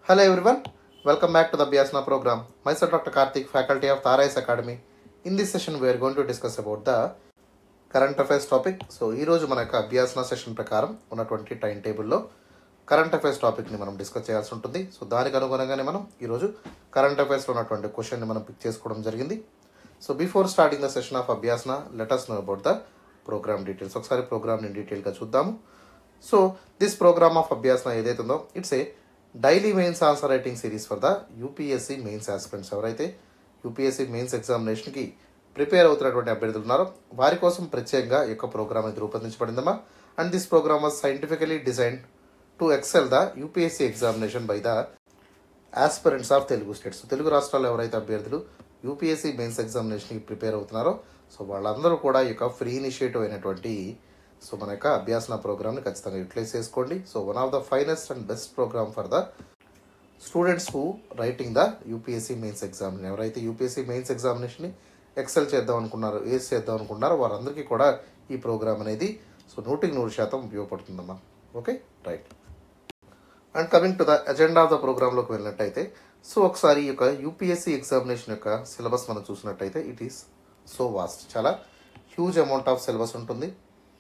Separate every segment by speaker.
Speaker 1: Hello everyone, welcome back to the Biasna program. Myself Dr. Karthik, faculty of Tarais Academy. In this session, we are going to discuss about the current affairs topic so ఈరోజు మన యొక్క అభ్యాసన session ప్రకారం ఉన్నటువంటి time టేబుల్లో current affairs టాపిక్ని మనం discuss చేయాల్సి ఉంటుంది సో దానికి అనుగుణంగానే మనం ఈరోజు కరెంట్ అఫైర్స్లో ఉన్నటువంటి క్వశ్చన్ని మనం పిక్ చేసుకోవడం జరిగింది so before starting the session of Abhyasana let us know about the program details ఒకసారి ప్రోగ్రామ్ని డీటెయిల్గా చూద్దాము so this program of Abhyasana ఏదైతే ఉందో it's a daily mains answer writing series for the UPSC mains aspirants ఎవరైతే యూపీఎస్సీ మెయిన్స్ ఎగ్జామినేషన్కి ప్రిపేర్ అవుతున్నటువంటి అభ్యర్థులు ఉన్నారో వారి కోసం ప్రత్యేకంగా ఈ యొక్క ప్రోగ్రామ్ అనేది రూపొందించబడిందమ్మా and this program was scientifically design to excel the UPSC examination by the aspirants of Telugu states Telugu రాష్ట్రాల్లో ఎవరైతే అభ్యర్థులు యూపీఎస్సీ మెయిన్స్ ఎగ్జామినేషన్కి ప్రిపేర్ అవుతున్నారో సో వాళ్ళందరూ కూడా ఈ యొక్క ఫ్రీ ఇనిషియేటివ్ అయినటువంటి సో మన యొక్క అభ్యాసన ప్రోగ్రామ్ని ఖచ్చితంగా యూటిలైజ్ చేసుకోండి so one of the finest and best program for the students who writing the UPSC mains exam ఎవరైతే యూపీఎస్సీ మెయిన్స్ ఎగ్జామినేషన్ని ఎక్సెల్ చేద్దాం అనుకున్నారో ఏస్ చేద్దాం అనుకున్నారో వారందరికీ కూడా ఈ ప్రోగ్రామ్ అనేది సో నూటికి నూరు శాతం ఉపయోగపడుతుందమ్మా okay right and coming to the agenda of the ప్రోగ్రాంలోకి వెళ్ళినట్టయితే సో ఒకసారి ఈ యొక్క యూపీఎస్సీ ఎగ్జామినేషన్ యొక్క సిలబస్ మనం చూసినట్టయితే ఇట్ ఈస్ సో వాస్ట్ చాలా హ్యూజ్ అమౌంట్ ఆఫ్ సిలబస్ ఉంటుంది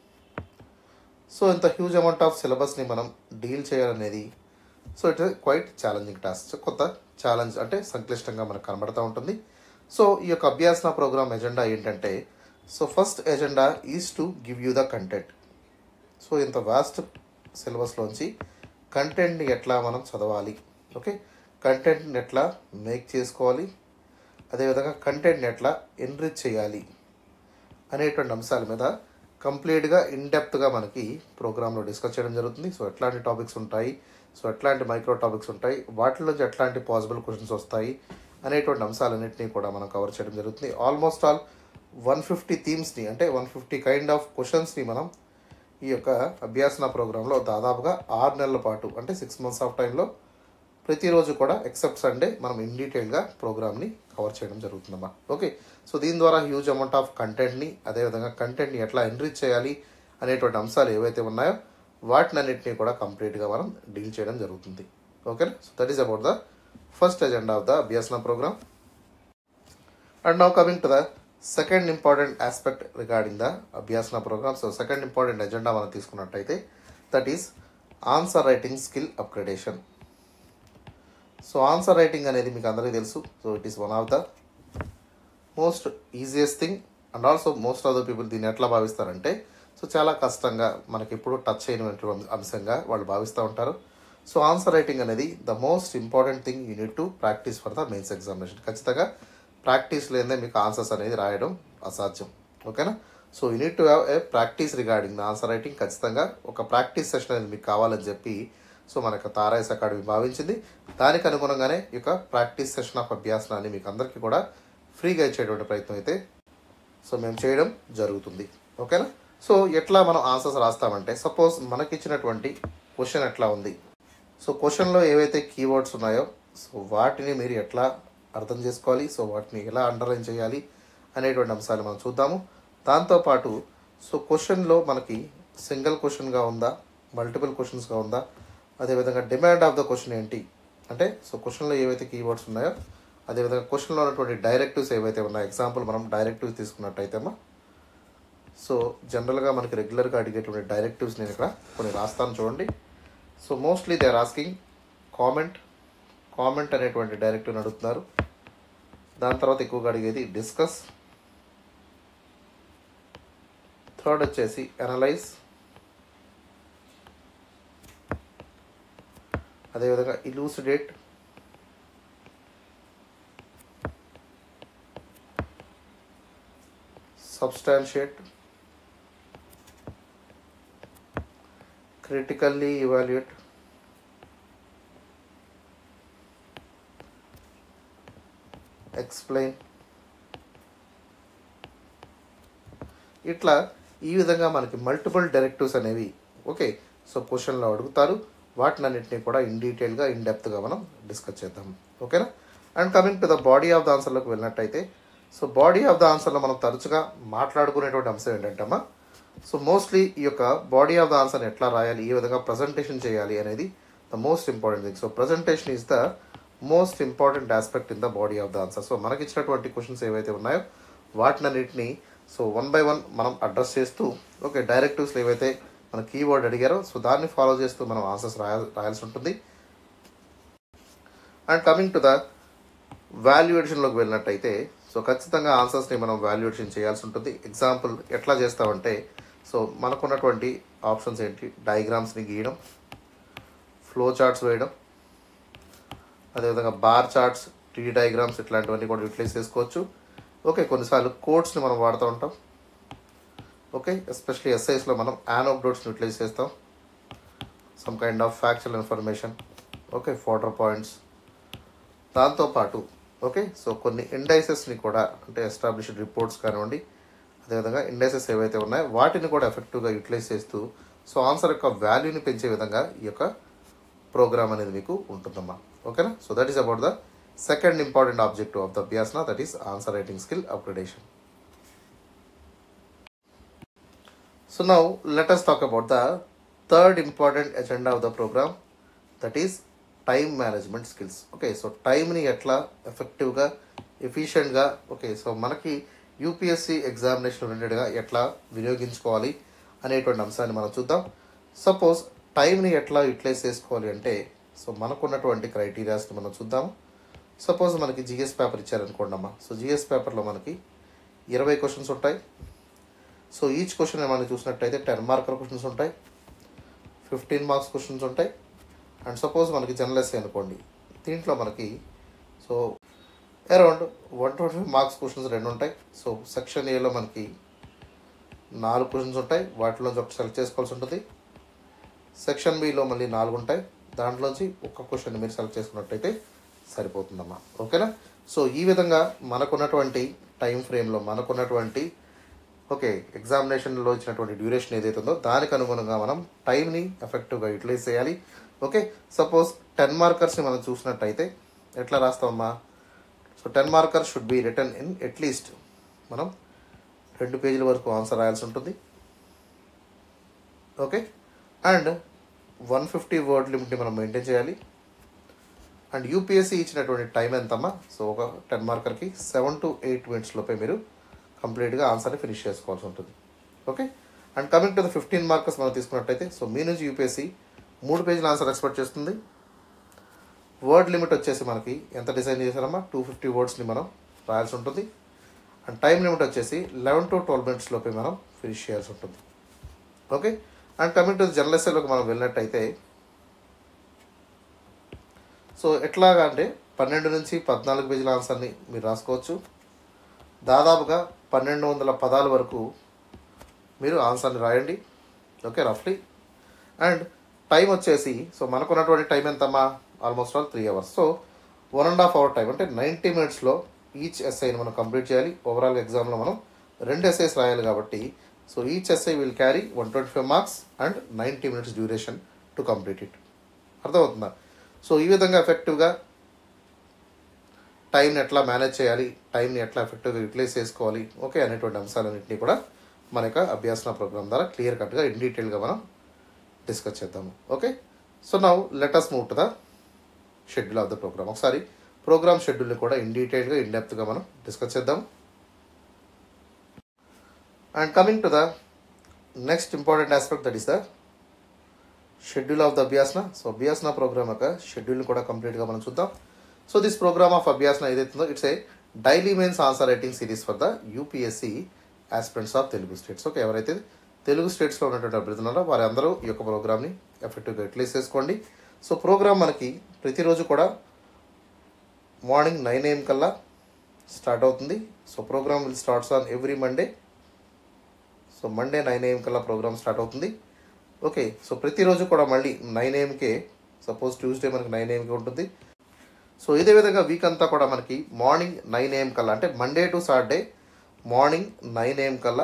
Speaker 1: సో ఇంత హ్యూజ్ అమౌంట్ ఆఫ్ సిలబస్ని మనం డీల్ చేయాలనేది so it quite challenging task కొత్త ఛాలెంజ్ అంటే సంక్లిష్టంగా మనకు కనబడతా ఉంటుంది సో ఈ యొక్క అభ్యాసన ప్రోగ్రామ్ ఎజెండా ఏంటంటే so first agenda is to give you the content so ఇంత వాస్ట్ సిలబస్లోంచి కంటెంట్ని ఎట్లా మనం చదవాలి ఓకే కంటెంట్ని ఎట్లా మేక్ చేసుకోవాలి అదేవిధంగా కంటెంట్ని ఎట్లా ఎన్రిచ్ చేయాలి అనేటువంటి అంశాల మీద కంప్లీట్గా ఇన్డెప్త్గా మనకి ప్రోగ్రాంలో డిస్కస్ చేయడం జరుగుతుంది సో ఎట్లాంటి టాపిక్స్ ఉంటాయి సో ఎట్లాంటి మైక్రో టాపిక్స్ ఉంటాయి వాటి నుంచి ఎట్లాంటి పాసిబుల్ క్వశ్చన్స్ వస్తాయి అనేటువంటి అంశాలన్నింటినీ కూడా మనం కవర్ చేయడం జరుగుతుంది ఆల్మోస్ట్ ఆల్ వన్ ఫిఫ్టీ థీమ్స్ని అంటే వన్ ఫిఫ్టీ కైండ్ ఆఫ్ క్వశ్చన్స్ని మనం ఈ యొక్క అభ్యాసన ప్రోగ్రాంలో దాదాపుగా ఆరు నెలల పాటు అంటే సిక్స్ మంత్స్ ఆఫ్ టైంలో ప్రతిరోజు కూడా ఎక్సెప్ట్ సండే మనం ఇన్ డీటెయిల్గా ప్రోగ్రామ్ని కవర్ చేయడం జరుగుతుందమ్మా ఓకే సో దీని ద్వారా హ్యూజ్ అమౌంట్ ఆఫ్ కంటెంట్ని అదేవిధంగా కంటెంట్ని ఎట్లా ఎన్రిచ్ చేయాలి అనేటువంటి అంశాలు ఏవైతే ఉన్నాయో వాటిని అన్నింటినీ కూడా కంప్లీట్గా మనం డీల్ చేయడం జరుగుతుంది ఓకేనా so that is about the first agenda of the Abhyasana program and now coming to the second important aspect regarding the Abhyasana program so second important agenda మనం తీసుకున్నట్టయితే that is answer writing skill upgradation so answer writing అనేది మీకు అందరికీ తెలుసు so it is one of the most easiest thing and also most of the people దీన్ని ఎట్లా భావిస్తారంటే so చాలా కష్టంగా మనకి ఎప్పుడు టచ్ అయినటువంటి అంశంగా వాళ్ళు భావిస్తూ ఉంటారు సో ఆన్సర్ రైటింగ్ అనేది the most important thing you need to practice for the mains examination ఖచ్చితంగా ప్రాక్టీస్ లేదే మీకు ఆన్సర్స్ అనేది రాయడం అసాధ్యం ఓకేనా so you need to have a practice regarding the answer writing ఖచ్చితంగా ఒక ప్రాక్టీస్ సెషన్ అనేది మీకు కావాలని చెప్పి సో మనకు తారాయస్ అకాడమీ భావించింది దానికి అనుగుణంగానే ఈ యొక్క ప్రాక్టీస్ సెషన్ ఆఫ్ అభ్యాసనాన్ని మీకు అందరికీ కూడా ఫ్రీగా ఇచ్చేటువంటి ప్రయత్నం అయితే సో మేము చేయడం జరుగుతుంది ఓకేనా సో ఎట్లా మనం ఆన్సర్స్ రాస్తామంటే సపోజ్ మనకి ఇచ్చినటువంటి క్వశ్చన్ ఎట్లా ఉంది సో క్వశ్చన్లో ఏవైతే కీవర్డ్స్ ఉన్నాయో సో వాటిని మీరు ఎట్లా అర్థం చేసుకోవాలి సో వాటిని ఎలా అండర్లైన్ చేయాలి అనేటువంటి అంశాలు మనం చూద్దాము దాంతోపాటు సో క్వశ్చన్లో మనకి సింగిల్ క్వశ్చన్గా ఉందా మల్టిపుల్ క్వశ్చన్స్గా ఉందా అదేవిధంగా డిమాండ్ ఆఫ్ ద క్వశ్చన్ ఏంటి అంటే సో క్వశ్చన్లో ఏవైతే కీవర్డ్స్ ఉన్నాయో అదేవిధంగా క్వశ్చన్లో ఉన్నటువంటి డైరెక్టివ్స్ ఏవైతే ఉన్నాయో ఎగ్జాంపుల్ మనం డైరెక్టివ్స్ తీసుకున్నట్టయితేమా సో జనరల్గా మనకి రెగ్యులర్గా అడిగేటువంటి డైరెక్టివ్స్ నేను ఇక్కడ కొన్ని రాస్తాను చూడండి so mostly they are asking comment comment అనేటువంటి డైరెక్టివ్ని అడుగుతున్నారు దాని తర్వాత ఎక్కువగా అడిగేది డిస్కస్ థర్డ్ వచ్చేసి అనలైజ్ అదేవిధంగా elucidate substantiate critically evaluate explain ఇట్లా ఈ విధంగా మనకి మల్టిపుల్ డైరెక్టివ్స్ అనేవి ఓకే సో క్వశ్చన్లో అడుగుతారు వాటిని అన్నింటినీ కూడా ఇన్ డీటెయిల్గా ఇన్ డెప్త్గా మనం డిస్కస్ చేద్దాం ఓకేనా and coming to the body of the ఆన్సర్లోకి వెళ్ళినట్టయితే సో బాడీ ఆఫ్ ద ఆన్సర్లో మనం తరచుగా మాట్లాడుకునేటువంటి అంశం ఏంటంటే సో మోస్ట్లీ ఈ యొక్క బాడీ ఆఫ్ ద ఆన్సర్ని ఎట్లా రాయాలి ఏ విధంగా ప్రజెంటేషన్ చేయాలి అనేది the most important thing so presentation is the most important aspect in the body of the answer so మనకి ఇచ్చినటువంటి క్వశ్చన్స్ ఏవైతే ఉన్నాయో వాటినన్నిటిని సో వన్ బై వన్ మనం అడ్రస్ చేస్తూ ఓకే డైరెక్టివ్స్లో ఏవైతే మన కీవర్డ్ అడిగారో సో దాన్ని ఫాలో చేస్తూ మనం ఆన్సర్స్ రాయ రాయాల్సి ఉంటుంది అండ్ కమింగ్ టు ద వాల్యుయేషన్లోకి వెళ్ళినట్టయితే సో ఖచ్చితంగా ఆన్సర్స్ని మనం వాల్యుయేషన్ చేయాల్సి ఉంటుంది ఎగ్జాంపుల్ ఎట్లా చేస్తామంటే సో మనకున్నటువంటి ఆప్షన్స్ ఏంటి డయాగ్రామ్స్ని గీయడం ఫ్లో చార్ట్స్ వేయడం అదేవిధంగా బార్ చార్ట్స్ టీ డయాగ్రామ్స్ ఇట్లాంటివన్నీ కూడా యూటిలైజ్ చేసుకోవచ్చు ఓకే కొన్నిసార్లు కోడ్స్ని మనం వాడుతూ ఉంటాం ఓకే ఎస్పెషలీ ఎస్ఐస్లో మనం యానోబ్డోట్స్ని యూటిలైజ్ చేస్తాం some kind of factual information okay ఫోటర్ పాయింట్స్ దాంతోపాటు ఓకే సో కొన్ని ఇండైసెస్ని కూడా అంటే ఎస్టాబ్లిష్డ్ రిపోర్ట్స్ కానివ్వండి అదేవిధంగా ఇండైసెస్ ఏవైతే ఉన్నాయో వాటిని కూడా ఎఫెక్టివ్గా యూటిలైజ్ చేస్తూ సో ఆన్సర్ యొక్క వాల్యూని పెంచే విధంగా ఈ యొక్క ప్రోగ్రామ్ అనేది మీకు ఉంటుందమ్మా ఓకేనా so that is about the second important objective of the Abhyasana that is answer writing skill upgradation so now let us talk about the third important agenda of the program that is time management skills okay so టైంని ఎట్లా ఎఫెక్టివ్గా ఎఫిషియెంట్గా okay so మనకి UPSC examination రిలేటెడ్గా ఎట్లా వినియోగించుకోవాలి అనేటువంటి అంశాన్ని మనం చూద్దాం సపోజ్ టైంని ఎట్లా యూటిలైజ్ చేసుకోవాలి అంటే సో మనకున్నటువంటి క్రైటీరియాస్ని మనం చూద్దాము సపోజ్ మనకి జిఎస్ పేపర్ ఇచ్చారనుకోండి అమ్మా సో జిఎస్ పేపర్లో మనకి ఇరవై క్వశ్చన్స్ ఉంటాయి సో ఈచ్ క్వశ్చన్ మనం చూసినట్టయితే టెన్ మార్కర్ క్వశ్చన్స్ ఉంటాయి ఫిఫ్టీన్ మార్క్స్ క్వశ్చన్స్ ఉంటాయి అండ్ సపోజ్ మనకి జర్నలిస్ట్ అనుకోండి దీంట్లో మనకి so around one twenty five marks questions రెండు ఉంటాయి సో సెక్షన్ ఏలో మనకి నాలుగు క్వశ్చన్స్ ఉంటాయి వాటిలోంచి ఒకటి సెలెక్ట్ చేసుకోవాల్సి ఉంటుంది సెక్షన్ బిలో మళ్ళీ నాలుగు ఉంటాయి దాంట్లోంచి ఒక్క క్వశ్చన్ మీరు సెలెక్ట్ చేసుకున్నట్టయితే సరిపోతుందమ్మా ఓకేనా సో ఈ విధంగా మనకున్నటువంటి టైం ఫ్రేమ్లో మనకున్నటువంటి ఓకే ఎగ్జామినేషన్లో ఇచ్చినటువంటి డ్యూరేషన్ ఏదైతే ఉందో దానికి అనుగుణంగా మనం టైంని ఎఫెక్టివ్గా యూటిలైజ్ చేయాలి ఓకే సపోజ్ టెన్ మార్కర్స్ని మనం చూసినట్టయితే ఎట్లా రాస్తామమ్మా so ten markers should be written in at least మనం రెండు పేజీల వరకు ఆన్సర్ రాయాల్సి ఉంటుంది okay and one fifty word లిమిట్ని మనం మెయింటైన్ చేయాలి అండ్ యూపీఎస్సీ ఇచ్చినటువంటి టైం ఎంతమ్మా సో ఒక టెన్ మార్కర్కి సెవెన్ టు ఎయిట్ మినిట్స్ లోపే మీరు కంప్లీట్గా ఆన్సర్ని ఫినిష్ చేసుకోవాల్సి ఉంటుంది okay and coming to the fifteen markers మనం తీసుకున్నట్టయితే సో మీ నుంచి యూపీఎస్సీ మూడు పేజీల ఆన్సర్ ఎక్స్పెక్ట్ చేస్తుంది వర్డ్ లిమిట్ వచ్చేసి మనకి ఎంత డిజైన్ చేశారమ్మా టూ ఫిఫ్టీ వర్డ్స్ని మనం రాయాల్సి ఉంటుంది అండ్ టైం లిమిట్ వచ్చేసి లెవెన్ టు ట్వెల్వ్ మినిట్స్ లోపే మనం ఫినిష్ చేయాల్సి ఉంటుంది ఓకే అండ్ కమింగ్ టు జర్నలిస్ట్లోకి మనం వెళ్ళినట్టయితే సో ఎట్లాగా అంటే పన్నెండు నుంచి పద్నాలుగు పేజీల ఆన్సర్ని మీరు రాసుకోవచ్చు దాదాపుగా పన్నెండు వందల పదాల వరకు మీరు ఆన్సర్ని రాయండి ఓకే రఫ్లీ అండ్ టైం వచ్చేసి సో మనకున్నటువంటి టైం ఎంతమ్మా almost all three hours so one and half hour time అంటే నైంటీ మినిట్స్లో ఈచ్ ఎస్ఐని మనం కంప్లీట్ చేయాలి ఓవరాల్ ఎగ్జామ్లో మనం రెండు ఎస్ఐస్ రాయాలి కాబట్టి so each essay will carry one twenty five marks and ninety minutes duration to complete it అర్థమవుతుందా సో ఈ విధంగా ఎఫెక్టివ్గా టైంని ఎట్లా మేనేజ్ చేయాలి టైంని ఎట్లా ఎఫెక్టివ్గా యూటిలైజ్ చేసుకోవాలి ఓకే అనేటువంటి అంశాలన్నింటినీ కూడా మన యొక్క అభ్యాసన ప్రోగ్రామ్ ద్వారా క్లియర్ కట్గా ఇన్ డీటెయిల్గా మనం డిస్కస్ చేద్దాము okay so now let's move to the schedule of the program ఒకసారి ప్రోగ్రామ్ షెడ్యూల్ని కూడా ఇన్ డీటెయిల్గా ఇన్ డెప్త్గా మనం డిస్కస్ చేద్దాం and coming to the next important aspect that is the schedule of the Abhyasana so Abhyasana program యొక్క షెడ్యూల్ని కూడా కంప్లీట్గా మనం చూద్దాం so this program of Abhyasana ఏదైతుందో it's a daily mains answer writing series for the UPSC aspirants of Telugu states okay ఎవరైతే తెలుగు స్టేట్స్లో ఉన్నటువంటి అభ్యర్థులు ఉన్నారో వారందరూ ఈ యొక్క ప్రోగ్రామ్ని ఎఫెక్టివ్గా యూటిలైజ్ చేసుకోండి సో ప్రోగ్రామ్ మనకి ప్రతిరోజు కూడా మార్నింగ్ నైన్ ఏఎం కల్లా స్టార్ట్ అవుతుంది so program will starts on every Monday so Monday nine AM కల్లా ప్రోగ్రామ్ స్టార్ట్ అవుతుంది ఓకే సో ప్రతిరోజు కూడా మళ్ళీ నైన్ ఏఎంకే సపోజ్ ట్యూస్డే మనకి నైన్ ఏఎంకి ఉంటుంది సో ఇదే విధంగా వీక్ అంతా కూడా మనకి మార్నింగ్ నైన్ ఏఎం కల్లా అంటే Monday to Saturday morning nine AM కల్లా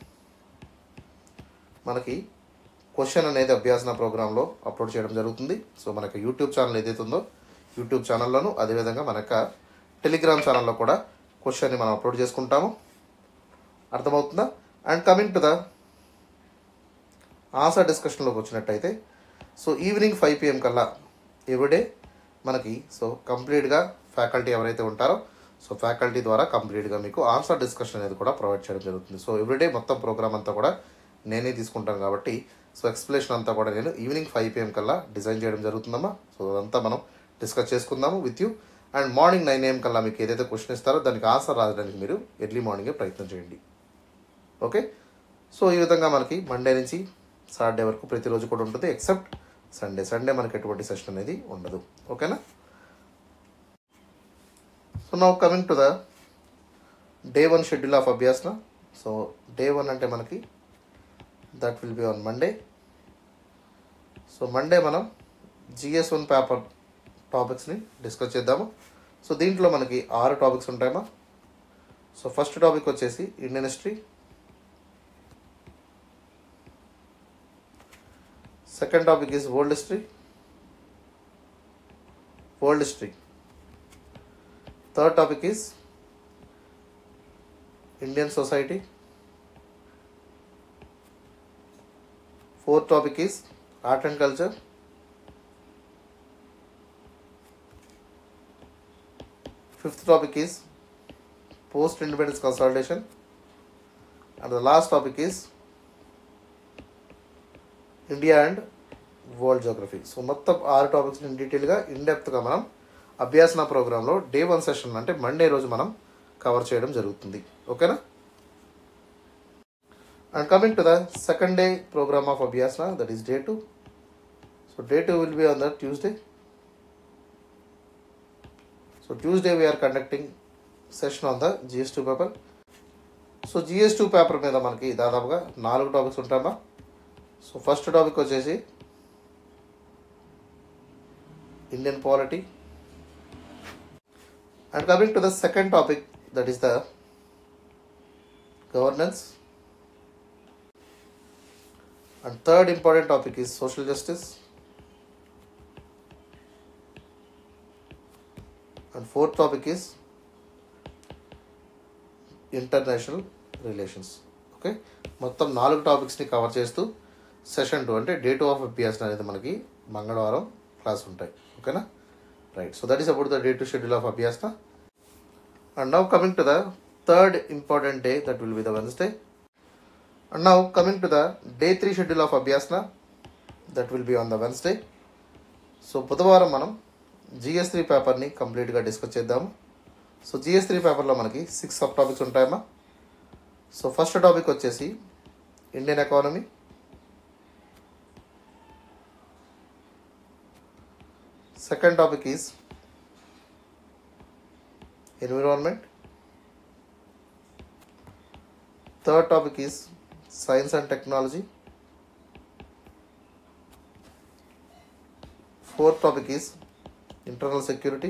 Speaker 1: మనకి క్వశ్చన్ అనేది అభ్యాసన ప్రోగ్రాంలో అప్లోడ్ చేయడం జరుగుతుంది సో మనకి యూట్యూబ్ ఛానల్ ఏదైతే ఉందో యూట్యూబ్ ఛానల్లోను అదేవిధంగా మన యొక్క టెలిగ్రామ్ ఛానల్లో కూడా క్వశ్చన్ని మనం అప్లోడ్ చేసుకుంటాము అర్థమవుతుందా and coming to the answer డిస్కషన్లోకి వచ్చినట్టయితే సో ఈవినింగ్ ఫైవ్ పిఎం కల్లా ఎవ్రీడే మనకి సో కంప్లీట్గా ఫ్యాకల్టీ ఎవరైతే ఉంటారో సో ఫ్యాకల్టీ ద్వారా కంప్లీట్గా మీకు ఆన్సర్ డిస్కషన్ అనేది కూడా ప్రొవైడ్ చేయడం జరుగుతుంది సో ఎవ్రీడే మొత్తం ప్రోగ్రామ్ అంతా కూడా నేనే తీసుకుంటాను కాబట్టి సో ఎక్స్ప్లెనేషన్ అంతా కూడా నేను ఈవినింగ్ ఫైవ్ పిఎం కల్లా డిజైన్ చేయడం జరుగుతుందమ్మా సో అదంతా మనం డిస్కస్ చేసుకుందాము with you and morning nine AM కల్లా మీకు ఏదైతే క్వశ్చన్ ఇస్తారో దానికి ఆన్సర్ రాయడానికి మీరు ఎర్లీ మార్నింగే ప్రయత్నం చేయండి ఓకే సో ఈ విధంగా మనకి మండే నుంచి సాటర్డే వరకు ప్రతిరోజు కూడా ఉంటుంది ఎక్సెప్ట్ సండే సండే మనకి ఎటువంటి సెషన్ అనేది ఉండదు ఓకేనా so now coming to the day one schedule of Abhyasana so day one అంటే మనకి that will be on Monday so Monday మనం జిఎస్ వన్ పేపర్ టాపిక్స్ని డిస్కస్ చేద్దాము సో దీంట్లో మనకి ఆరు టాపిక్స్ ఉంటాయమ్మా సో ఫస్ట్ టాపిక్ వచ్చేసి Indian history second topic is world history world history third topic is Indian society fourth topic is art and culture fifth topic is post independence consultation and the last topic is India and world geography so మొత్తం ఆరు టాపిక్స్ని డీటెయిల్గా ఇన్డెప్త్గా మనం అభ్యాసన ప్రోగ్రాంలో day one session అంటే Monday రోజు మనం కవర్ చేయడం జరుగుతుంది ఓకేనా and coming to the second day program of Abhyasana that is day two so day two will be on the Tuesday so Tuesday we are conducting session on the GS two paper so GS two paper మీద మనకి దాదాపుగా నాలుగు topics ఉంటాయమ్మా so first topic వచ్చేసి Indian polity and coming to the second topic that is the governance and third important topic is social justice and fourth topic is international relations okay మొత్తం నాలుగు టాపిక్స్ని cover చేస్తూ session two అంటే day two of appears అనేది మనకి మంగళవారం class ఉంటాయి ఓకేనా right so that is about the day two schedule of Abhyasana and now coming to the third important day that will be the Wednesday and now coming to the day three schedule of Abhyasana that will be on the Wednesday so బుధవారం మనం GS three పేపర్ని కంప్లీట్గా discuss చేద్దాము so GS three పేపర్లో మనకి six sub topics ఉంటాయమ్మా so first topic వచ్చేసి Indian economy second topic is environment third topic is science and technology fourth topic is internal security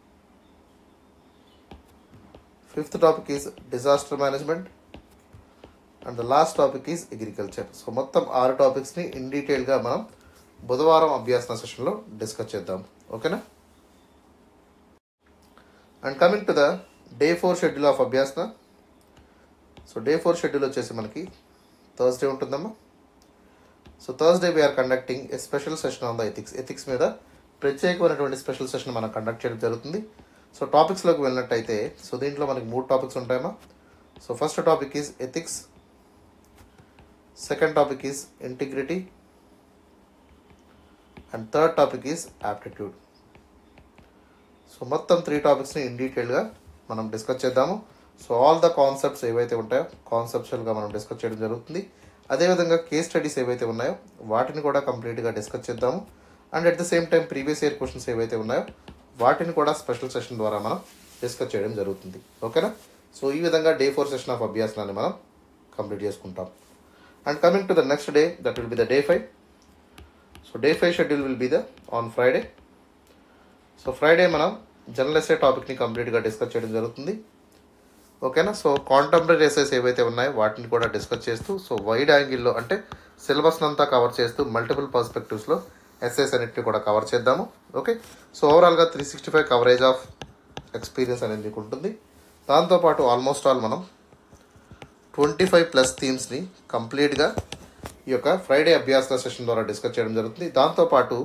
Speaker 1: fifth topic is disaster management and the last topic is agriculture so మొత్తం ఆరు టాపిక్స్ని in డీటెయిల్గా మనం బుధవారం అభ్యాసన సెషన్లో discuss చేద్దాం ఓకేనా and coming to the day four schedule of Abhyasana so day four schedule వచ్చేసి మనకి థర్స్డే ఉంటుందమ్మా so Thursday we are conducting a special session on the ethics ethics మీద ప్రత్యేకమైనటువంటి స్పెషల్ సెషన్ మనం కండక్ట్ చేయడం జరుగుతుంది సో టాపిక్స్లోకి వెళ్ళినట్టయితే సో దీంట్లో మనకి మూడు టాపిక్స్ ఉంటాయమ్మా so first topic is ethics second topic is integrity and third topic is aptitude so మొత్తం త్రీ టాపిక్స్ని ఇన్ డీటెయిల్గా మనం డిస్కస్ చేద్దాము సో ఆల్ ద కాన్సెప్ట్స్ ఏవైతే ఉంటాయో కాన్సెప్చువల్గా మనం డిస్కస్ చేయడం జరుగుతుంది అదేవిధంగా కేస్ స్టడీస్ ఏవైతే ఉన్నాయో వాటిని కూడా కంప్లీట్గా డిస్కస్ చేద్దాము and at the same time previous year questions ఏవైతే ఉన్నాయో వాటిని కూడా స్పెషల్ సెషన్ ద్వారా మనం డిస్కస్ చేయడం జరుగుతుంది ఓకేనా సో ఈ విధంగా డే ఫోర్ సెషన్ ఆఫ్ అభ్యాసనాన్ని మనం కంప్లీట్ చేసుకుంటాం and coming to the next day that will be the day five so day five schedule will be the on Friday so Friday మనం జనరల్ ఎస్ఏ టాపిక్ని కంప్లీట్గా discuss చేయడం జరుగుతుంది ఓకేనా so contemporary SIs ఏవైతే ఉన్నాయో వాటిని కూడా డిస్కస్ చేస్తూ సో వైడ్ యాంగిల్లో అంటే సిలబస్ని అంతా కవర్ చేస్తూ మల్టిపుల్ పర్స్పెక్టివ్స్లో ఎస్ఐస్ అన్నిటిని కూడా కవర్ చేద్దాము ఓకే సో ఓవరాల్గా three sixty five coverage of experience అనేది మీకు ఉంటుంది దాంతోపాటు ఆల్మోస్ట్ ఆల్ మనం ట్వంటీ ఫైవ్ ప్లస్ థీమ్స్ని కంప్లీట్గా ఈ యొక్క ఫ్రైడే అభ్యాస సెషన్ ద్వారా డిస్కస్ చేయడం జరుగుతుంది దాంతోపాటు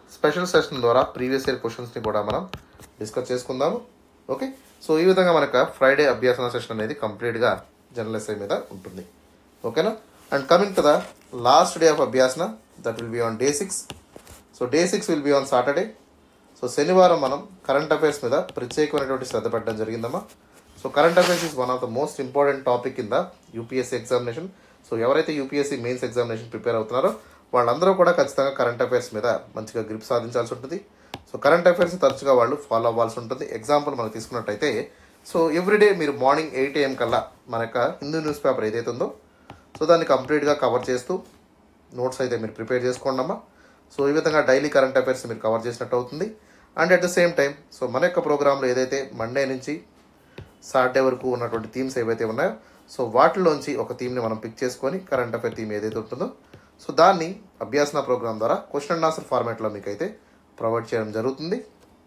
Speaker 1: స్పెషల్ సెషన్ ద్వారా ప్రీవియస్ ఇయర్ క్వశ్చన్స్ని కూడా మనం డిస్కస్ చేసుకుందాము ఓకే సో ఈ విధంగా మనకు ఫ్రైడే అభ్యాసన సెషన్ అనేది కంప్లీట్గా జనరల్ ఎస్ఐ మీద ఉంటుంది ఓకేనా and coming to the last day of Abhyasana that will be on day six so day six will be on Saturday so శనివారం మనం కరెంట్ అఫైర్స్ మీద ప్రత్యేకమైనటువంటి శ్రద్ధ పెట్టడం జరిగిందమ్మా so current affairs is one of the most important topic in the UPSC examination so ఎవరైతే UPSC mains examination prepare అవుతున్నారో వాళ్ళందరూ కూడా ఖచ్చితంగా కరెంట్ అఫైర్స్ మీద మంచిగా గ్రిప్ సాధించాల్సి ఉంటుంది సో కరెంట్ అఫైర్స్ తరచుగా వాళ్ళు ఫాలో అవ్వాల్సి ఉంటుంది ఎగ్జాంపుల్ మనం తీసుకున్నట్టయితే సో ఎవ్రీడే మీరు మార్నింగ్ ఎయిట్ ఏఎం కల్లా మన యొక్క హిందూ న్యూస్ పేపర్ ఏదైతే ఉందో సో దాన్ని కంప్లీట్గా కవర్ చేస్తూ నోట్స్ అయితే మీరు ప్రిపేర్ చేసుకోండి అమ్మా సో ఈ విధంగా డైలీ కరెంట్ అఫైర్స్ మీరు కవర్ చేసినట్టు అవుతుంది and at the same time so మన యొక్క ప్రోగ్రాంలో ఏదైతే మండే నుంచి సాటర్డే వరకు ఉన్నటువంటి థీమ్స్ ఏవైతే ఉన్నాయో సో వాటిలోంచి ఒక థీమ్ని మనం పిక్ చేసుకొని కరెంట్ అఫైర్ థీమ్ ఏదైతే ఉంటుందో సో దాన్ని అభ్యాసన ప్రోగ్రామ్ ద్వారా క్వశ్చన్ అండ్ ఆన్సర్ ఫార్మాట్లో మీకు అయితే ప్రొవైడ్ చేయడం జరుగుతుంది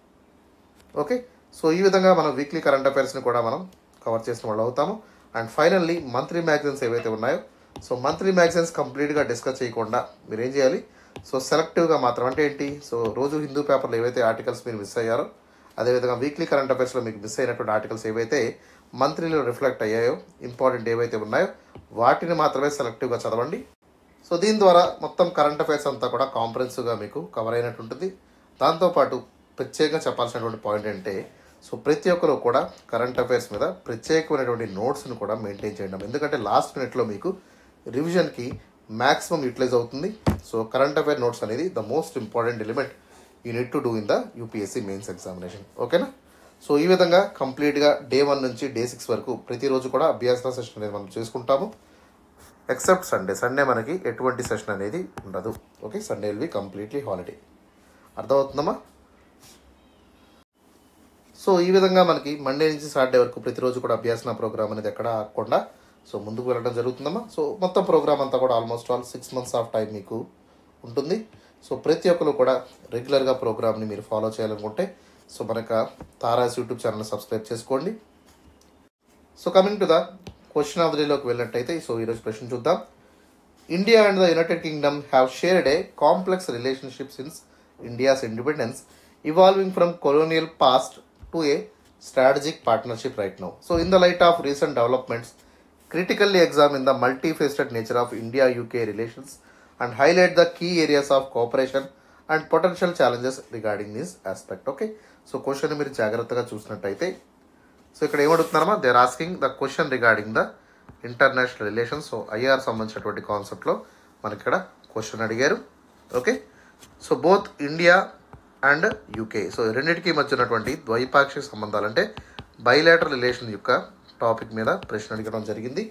Speaker 1: ఓకే సో ఈ విధంగా మనం వీక్లీ కరెంట్ అఫైర్స్ని కూడా మనం కవర్ చేసిన వాళ్ళు అవుతాము అండ్ ఫైనల్లీ మంత్లీ మ్యాగజైన్స్ ఏవైతే ఉన్నాయో సో మంత్లీ మ్యాగజైన్స్ కంప్లీట్గా డిస్కస్ చేయకుండా మీరు ఏం చేయాలి సో సెలెక్టివ్గా మాత్రం అంటే ఏంటి సో రోజు హిందూ పేపర్లో ఏవైతే ఆర్టికల్స్ మీరు మిస్ అయ్యారో అదేవిధంగా వీక్లీ కరెంట్ అఫైర్స్లో మీకు మిస్ అయినటువంటి ఆర్టికల్స్ ఏవైతే మంత్లీలో రిఫ్లెక్ట్ అయ్యాయో ఇంపార్టెంట్ ఏవైతే ఉన్నాయో వాటిని మాత్రమే సెలెక్టివ్గా చదవండి సో దీని ద్వారా మొత్తం కరెంట్ అఫైర్స్ అంతా కూడా కాంప్రహెన్సివ్గా మీకు కవర్ అయినట్టు ఉంటుంది దాంతోపాటు ప్రత్యేకంగా చెప్పాల్సినటువంటి పాయింట్ అంటే సో ప్రతి ఒక్కరు కూడా కరెంట్ అఫైర్స్ మీద ప్రత్యేకమైనటువంటి నోట్స్ని కూడా మెయింటైన్ చేయడం ఎందుకంటే లాస్ట్ మినిట్లో మీకు రివిజన్కి మ్యాక్సిమం యూటిలైజ్ అవుతుంది సో కరెంట్ అఫైర్ నోట్స్ అనేది the most important element you need to do in the UPSC mains examination ఓకేనా సో ఈ విధంగా కంప్లీట్గా డే వన్ నుంచి డే సిక్స్ వరకు ప్రతిరోజు కూడా అభ్యాసన సెషన్ అనేది మనం చేసుకుంటాము ఎక్సెప్ట్ సండే సండే మనకి ఎటువంటి సెషన్ అనేది ఉండదు okay Sunday will be completely holiday అర్థమవుతుందమ్మా సో ఈ విధంగా మనకి మండే నుంచి సాటర్డే వరకు ప్రతిరోజు కూడా అభ్యాసన ప్రోగ్రామ్ అనేది ఎక్కడ ఆగకుండా సో ముందుకు వెళ్ళడం జరుగుతుందమ్మా సో మొత్తం ప్రోగ్రామ్ అంతా కూడా almost all six months of time మీకు ఉంటుంది సో ప్రతి ఒక్కరు కూడా రెగ్యులర్గా ప్రోగ్రామ్ని మీరు ఫాలో చేయాలనుకుంటే సో మనక తారాస్ యూట్యూబ్ ఛానల్ సబ్స్క్రైబ్ చేసుకోండి so coming to the question of the డేలోకి వెళ్ళినట్టయితే సో ఈరోజు ప్రశ్న చూద్దాం India and the United Kingdom have shared a complex relationship since India's independence evolving from colonial past to a strategic partnership right now. So, in the light of recent developments, critically examine the multifaceted nature of India UK relations and highlight the key areas of cooperation and potential challenges regarding this aspect. Okay, so question మీరు జాగ్రత్తగా చూసినట్టయితే so ఇక్కడ ఏమడుగుతున్నారమ్మా they are asking the question regarding the international relations so IR సంబంధించినటువంటి కాన్సెప్ట్లో మనకి ఇక్కడ question అడిగారు okay so both India and UK so రెండింటికి మధ్య ఉన్నటువంటి ద్వైపాక్షిక సంబంధాలు అంటే బైలాటరల్ రిలేషన్ యొక్క టాపిక్ మీద ప్రశ్న అడగడం జరిగింది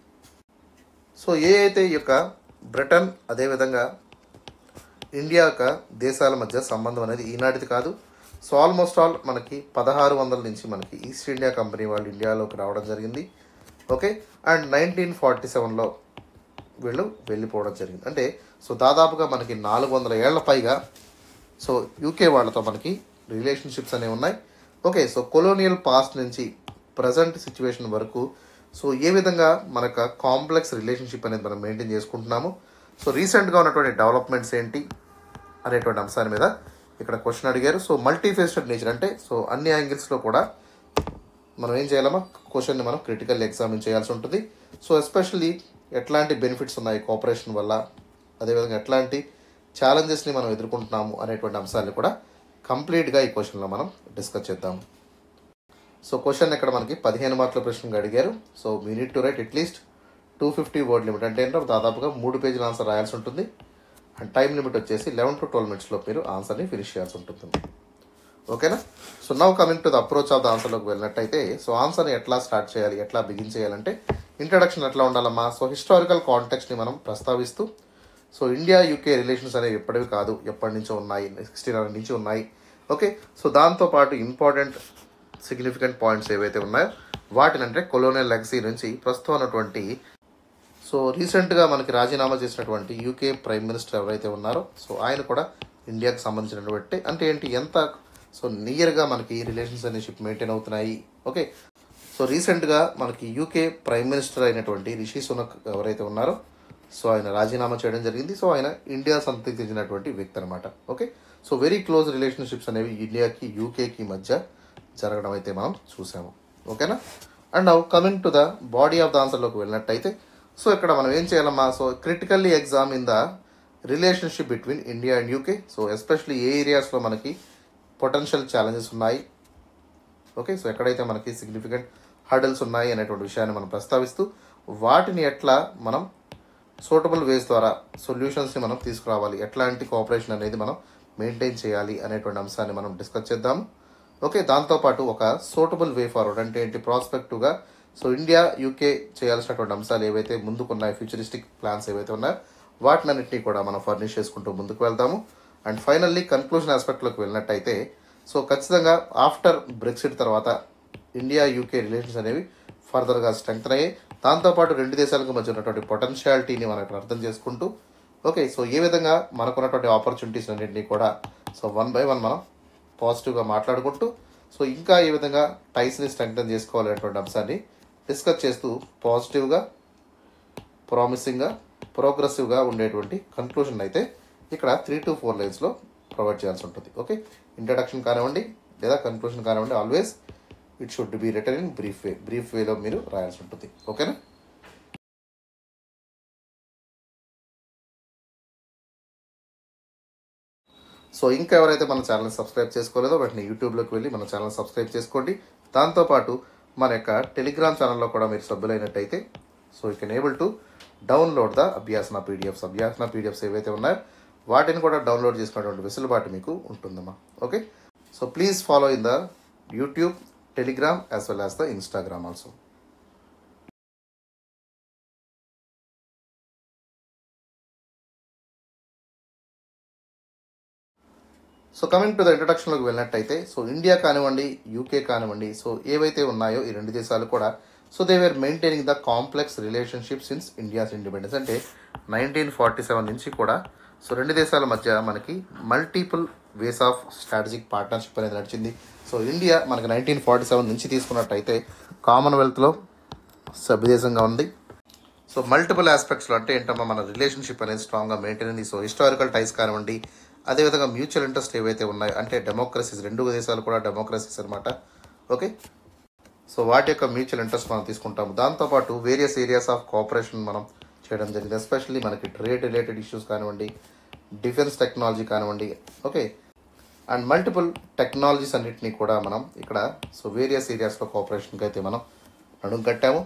Speaker 1: సో ఏ అయితే ఈ యొక్క బ్రిటన్ అదేవిధంగా ఇండియా యొక్క దేశాల మధ్య సంబంధం అనేది ఈనాటిది కాదు సో ఆల్మోస్ట్ ఆల్ మనకి పదహారు వందల నుంచి మనకి ఈస్ట్ ఇండియా కంపెనీ వాళ్ళు ఇండియాలోకి రావడం జరిగింది ఓకే అండ్ నైన్టీన్ ఫార్టీ సెవెన్లో వీళ్ళు వెళ్ళిపోవడం జరిగింది అంటే సో దాదాపుగా మనకి నాలుగు వందల ఏళ్ల పైగా సో యూకే వాళ్ళతో మనకి రిలేషన్షిప్స్ అనేవి ఉన్నాయి ఓకే సో కొలోనియల్ పాస్ట్ నుంచి ప్రజెంట్ సిచ్యువేషన్ వరకు సో ఏ విధంగా మనకు కాంప్లెక్స్ రిలేషన్షిప్ అనేది మనం మెయింటైన్ చేసుకుంటున్నాము సో రీసెంట్గా ఉన్నటువంటి డెవలప్మెంట్స్ ఏంటి అనేటువంటి అంశాన్ని మీద ఇక్కడ క్వశ్చన్ అడిగారు సో మల్టీఫేస్టెడ్ నేచర్ అంటే సో అన్ని యాంగిల్స్లో కూడా మనం ఏం చేయాలమ్మా క్వశ్చన్ని మనం క్రిటికల్ ఎగ్జామిన్ చేయాల్సి ఉంటుంది సో ఎస్పెషల్లీ ఎట్లాంటి బెనిఫిట్స్ ఉన్నాయి కోఆపరేషన్ వల్ల అదేవిధంగా ఎట్లాంటి ఛాలెంజెస్ని మనం ఎదుర్కొంటున్నాము అనేటువంటి అంశాన్ని కూడా కంప్లీట్గా ఈ క్వశ్చన్లో మనం డిస్కస్ చేద్దాము సో క్వశ్చన్ ఇక్కడ మనకి పదిహేను మార్కుల ప్రశ్నగా అడిగారు సో మీ need to write at least two fifty word limit అంటే ఏంటంటే దాదాపుగా మూడు పేజీల ఆన్సర్ రాయాల్సి ఉంటుంది అండ్ టైం లిమిట్ వచ్చేసి లెవెన్ టు ట్వెల్వ్ మినిట్స్లో మీరు ఆన్సర్ని ఫినిష్ చేయాల్సి ఉంటుంది ఓకేనా so now coming to the approach of the ఆన్సర్లోకి వెళ్ళినట్టయితే సో ఆన్సర్ని ఎట్లా స్టార్ట్ చేయాలి ఎట్లా బిగిన్ చేయాలంటే ఇంట్రడక్షన్ ఎట్లా ఉండాలమ్మా సో హిస్టారికల్ కాంటెక్స్ని మనం ప్రస్తావిస్తూ సో ఇండియా యూకే రిలేషన్స్ అనేవి ఎప్పటివి కాదు ఎప్పటి నుంచో ఉన్నాయి సిక్స్టీన్ హండ్రెడ్ నుంచి ఉన్నాయి ఓకే సో దాంతోపాటు ఇంపార్టెంట్ సిగ్నిఫికెంట్ పాయింట్స్ ఏవైతే ఉన్నాయో వాటిని అంటే కొలోనియల్ లెగసీ నుంచి ప్రస్తుతం ఉన్నటువంటి సో రీసెంట్గా మనకి రాజీనామా చేసినటువంటి యూకే ప్రైమ్ మినిస్టర్ ఎవరైతే ఉన్నారో సో ఆయన కూడా ఇండియాకి సంబంధించినటువంటి అంటే ఏంటి ఎంత సో నియర్గా మనకి రిలేషన్స్ అనేషిప్ మెయింటైన్ అవుతున్నాయి ఓకే సో రీసెంట్గా మనకి యూకే ప్రైమ్ మినిస్టర్ అయినటువంటి రిషి సునక్ ఎవరైతే ఉన్నారో సో ఆయన రాజీనామా చేయడం జరిగింది సో ఆయన ఇండియా సంతతికి చెందినటువంటి వ్యక్తి అనమాట okay so very close relationships అనేవి ఇండియాకి యూకేకి మధ్య జరగడం అయితే మనం చూసాము ఓకేనా and now coming to the body of the ఆన్సర్లోకి వెళ్ళినట్టయితే సో ఇక్కడ మనం ఏం చేయాలమ్మా so critically examine the relationship between India and UK so especially ఏ ఏరియాస్లో మనకి పొటెన్షియల్ ఛాలెంజెస్ ఉన్నాయి ఓకే సో ఎక్కడైతే మనకి సిగ్నిఫికెంట్ హర్డల్స్ ఉన్నాయి అనేటువంటి విషయాన్ని మనం ప్రస్తావిస్తూ వాటిని ఎట్లా మనం సూటబుల్ వేస్ ద్వారా సొల్యూషన్స్ని మనం తీసుకురావాలి ఎట్లాంటి కోఆపరేషన్ అనేది మనం మెయింటైన్ చేయాలి అనేటువంటి అంశాన్ని మనం డిస్కస్ చేద్దాం ఓకే దాంతోపాటు ఒక సూటబుల్ వే ఫార్వర్డ్ అంటే ఏంటి ప్రాస్పెక్టివ్గా సో ఇండియా యూకే చేయాల్సినటువంటి అంశాలు ఏవైతే ముందుకున్నాయి ఫ్యూచరిస్టిక్ ప్లాన్స్ ఏవైతే ఉన్నాయో వాటినన్నింటినీ కూడా మనం ఫర్నిష్ చేసుకుంటూ ముందుకు వెళ్తాము అండ్ ఫైనల్లీ కన్క్లూజన్ ఆస్పెక్ట్లోకి వెళ్ళినట్టయితే సో ఖచ్చితంగా ఆఫ్టర్ బ్రెక్సిట్ తర్వాత ఇండియా యూకే రిలేషన్స్ అనేవి ఫర్దర్గా స్ట్రెంగ్త్ అయ్యాయి దాంతోపాటు రెండు దేశాలకు మధ్య ఉన్నటువంటి పొటెన్షియాలిటీని మనం ఇక్కడ అర్థం చేసుకుంటూ ఓకే సో ఏ విధంగా మనకున్నటువంటి ఆపర్చునిటీస్ అన్నింటినీ కూడా సో వన్ బై వన్ మనం పాజిటివ్గా మాట్లాడుకుంటూ సో ఇంకా ఏ విధంగా టైస్ని స్ట్రెంగ్తన్ చేసుకోవాలనేటువంటి అంశాన్ని డిస్కస్ చేస్తూ పాజిటివ్గా ప్రామిసింగ్గా ప్రోగ్రెసివ్గా ఉండేటువంటి కన్క్లూజన్ అయితే ఇక్కడ త్రీ టు ఫోర్ లైన్స్లో ప్రొవైడ్ చేయాల్సి ఉంటుంది ఓకే ఇంట్రడక్షన్ కానివ్వండి లేదా కన్క్లూషన్ కానివ్వండి always it should be written in brief way brief వేలో మీరు రాయాల్సి ఉంటుంది ఓకేనా సో ఇంకా ఎవరైతే మన ఛానల్ సబ్స్క్రైబ్ చేసుకోలేదో వెంటనే యూట్యూబ్లోకి వెళ్ళి మన ఛానల్ సబ్స్క్రైబ్ చేసుకోండి దాంతోపాటు మన యొక్క టెలిగ్రామ్ ఛానల్లో కూడా మీరు సభ్యులైనట్టయితే so you can able to download the Abhyasana PDFs Abhyasana PDFs ఏవైతే ఉన్నాయో వాటిని కూడా డౌన్లోడ్ చేసుకునేటువంటి వెసులుబాటు మీకు ఉంటుందమ్మా okay so please follow in the YouTube Telegram as well as the Instagram also so coming to the ఇంట్రడక్షన్లోకి వెళ్ళినట్టయితే సో ఇండియా కానివ్వండి యూకే కానివ్వండి సో ఏవైతే ఉన్నాయో ఈ రెండు దేశాలు కూడా so they were maintaining the complex relationship since India's independence అంటే నైన్టీన్ ఫార్టీ సెవెన్ నుంచి కూడా సో రెండు దేశాల మధ్య మనకి multiple ways of strategic partnership అనేది నడిచింది సో ఇండియా మనకి నైన్టీన్ ఫార్టీ సెవెన్ నుంచి తీసుకున్నట్టయితే కామన్వెల్త్లో సభ్యదేశంగా ఉంది సో మల్టిపుల్ ఆస్పెక్ట్స్లో అంటే ఏంటమ్మా మన రిలేషన్షిప్ అనేది స్ట్రాంగ్గా మెయింటైన్ అయింది సో హిస్టారికల్ టైస్ కానివ్వండి అదేవిధంగా మ్యూచువల్ ఇంట్రెస్ట్ ఏవైతే ఉన్నాయో అంటే డెమోక్రసీస్ రెండు దేశాలు కూడా డెమోక్రసీస్ అనమాట ఓకే సో వాటి యొక్క మ్యూచువల్ ఇంట్రెస్ట్ మనం తీసుకుంటాము దాంతోపాటు వేరియస్ ఏరియాస్ ఆఫ్ కోఆపరేషన్ మనం చేయడం జరిగింది ఎస్పెషల్లీ మనకి ట్రేడ్ రిలేటెడ్ ఇష్యూస్ కానివ్వండి డిఫెన్స్ టెక్నాలజీ కానివ్వండి ఓకే అండ్ మల్టిపుల్ టెక్నాలజీస్ అన్నిటినీ కూడా మనం ఇక్కడ సో వేరియస్ ఏరియాస్లో కోఆపరేషన్కి అయితే మనం నడుం కట్టాము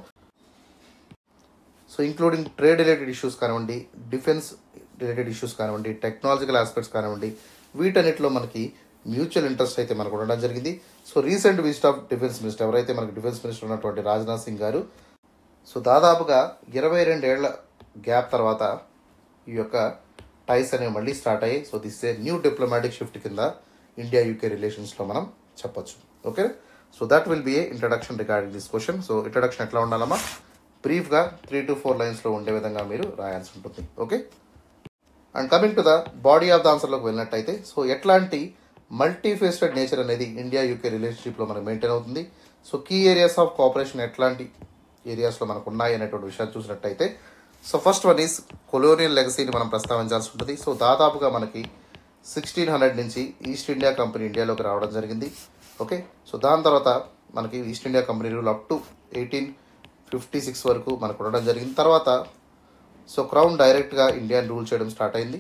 Speaker 1: so including trade related issues కానివ్వండి డిఫెన్స్ రిలేటెడ్ ఇష్యూస్ కానివ్వండి టెక్నాలజికల్ ఆస్పెక్ట్స్ కానివ్వండి వీటన్నిటిలో మనకి మ్యూచువల్ ఇంట్రెస్ట్ అయితే మనకు ఉండడం జరిగింది so recent visit of defence minister ఎవరైతే మనకి డిఫెన్స్ మినిస్టర్ ఉన్నటువంటి రాజ్నాథ్ సింగ్ గారు సో దాదాపుగా ఇరవై రెండేళ్ల గ్యాప్ తర్వాత ఈ యొక్క టైస్ అనేవి మళ్ళీ స్టార్ట్ అయ్యాయి so this a new diplomatic shift కింద ఇండియా యూకే రిలేషన్స్లో మనం చెప్పొచ్చు okay so that will be a introduction regarding this question so introduction ఎట్లా ఉండాలమ్మా బ్రీఫ్గా త్రీ టు ఫోర్ లైన్స్లో ఉండే విధంగా మీరు రాయాల్సి ఉంటుంది okay and coming to the body of the ఆన్సర్లోకి వెళ్ళినట్టయితే సో ఎట్లాంటి మల్టీఫేస్టెడ్ నేచర్ అనేది ఇండియా యూకే రిలేషన్షిప్లో మనకు మెయింటైన్ అవుతుంది so key areas of cooperation ఎట్లాంటి ఏరియాస్లో మనకు ఉన్నాయి అనేటువంటి విషయాలు చూసినట్టయితే so first one is colonial లెగసీని మనం ప్రస్తావించాల్సి ఉంటుంది సో దాదాపుగా మనకి సిక్స్టీన్ హండ్రెడ్ నుంచి ఈస్ట్ ఇండియా కంపెనీ ఇండియాలోకి రావడం జరిగింది ఓకే సో దాని తర్వాత మనకి East India Company rule up to eighteen fifty six వరకు మనకు ఉండడం జరిగింది తర్వాత సో క్రౌన్ డైరెక్ట్గా ఇండియాని రూల్ చేయడం స్టార్ట్ అయింది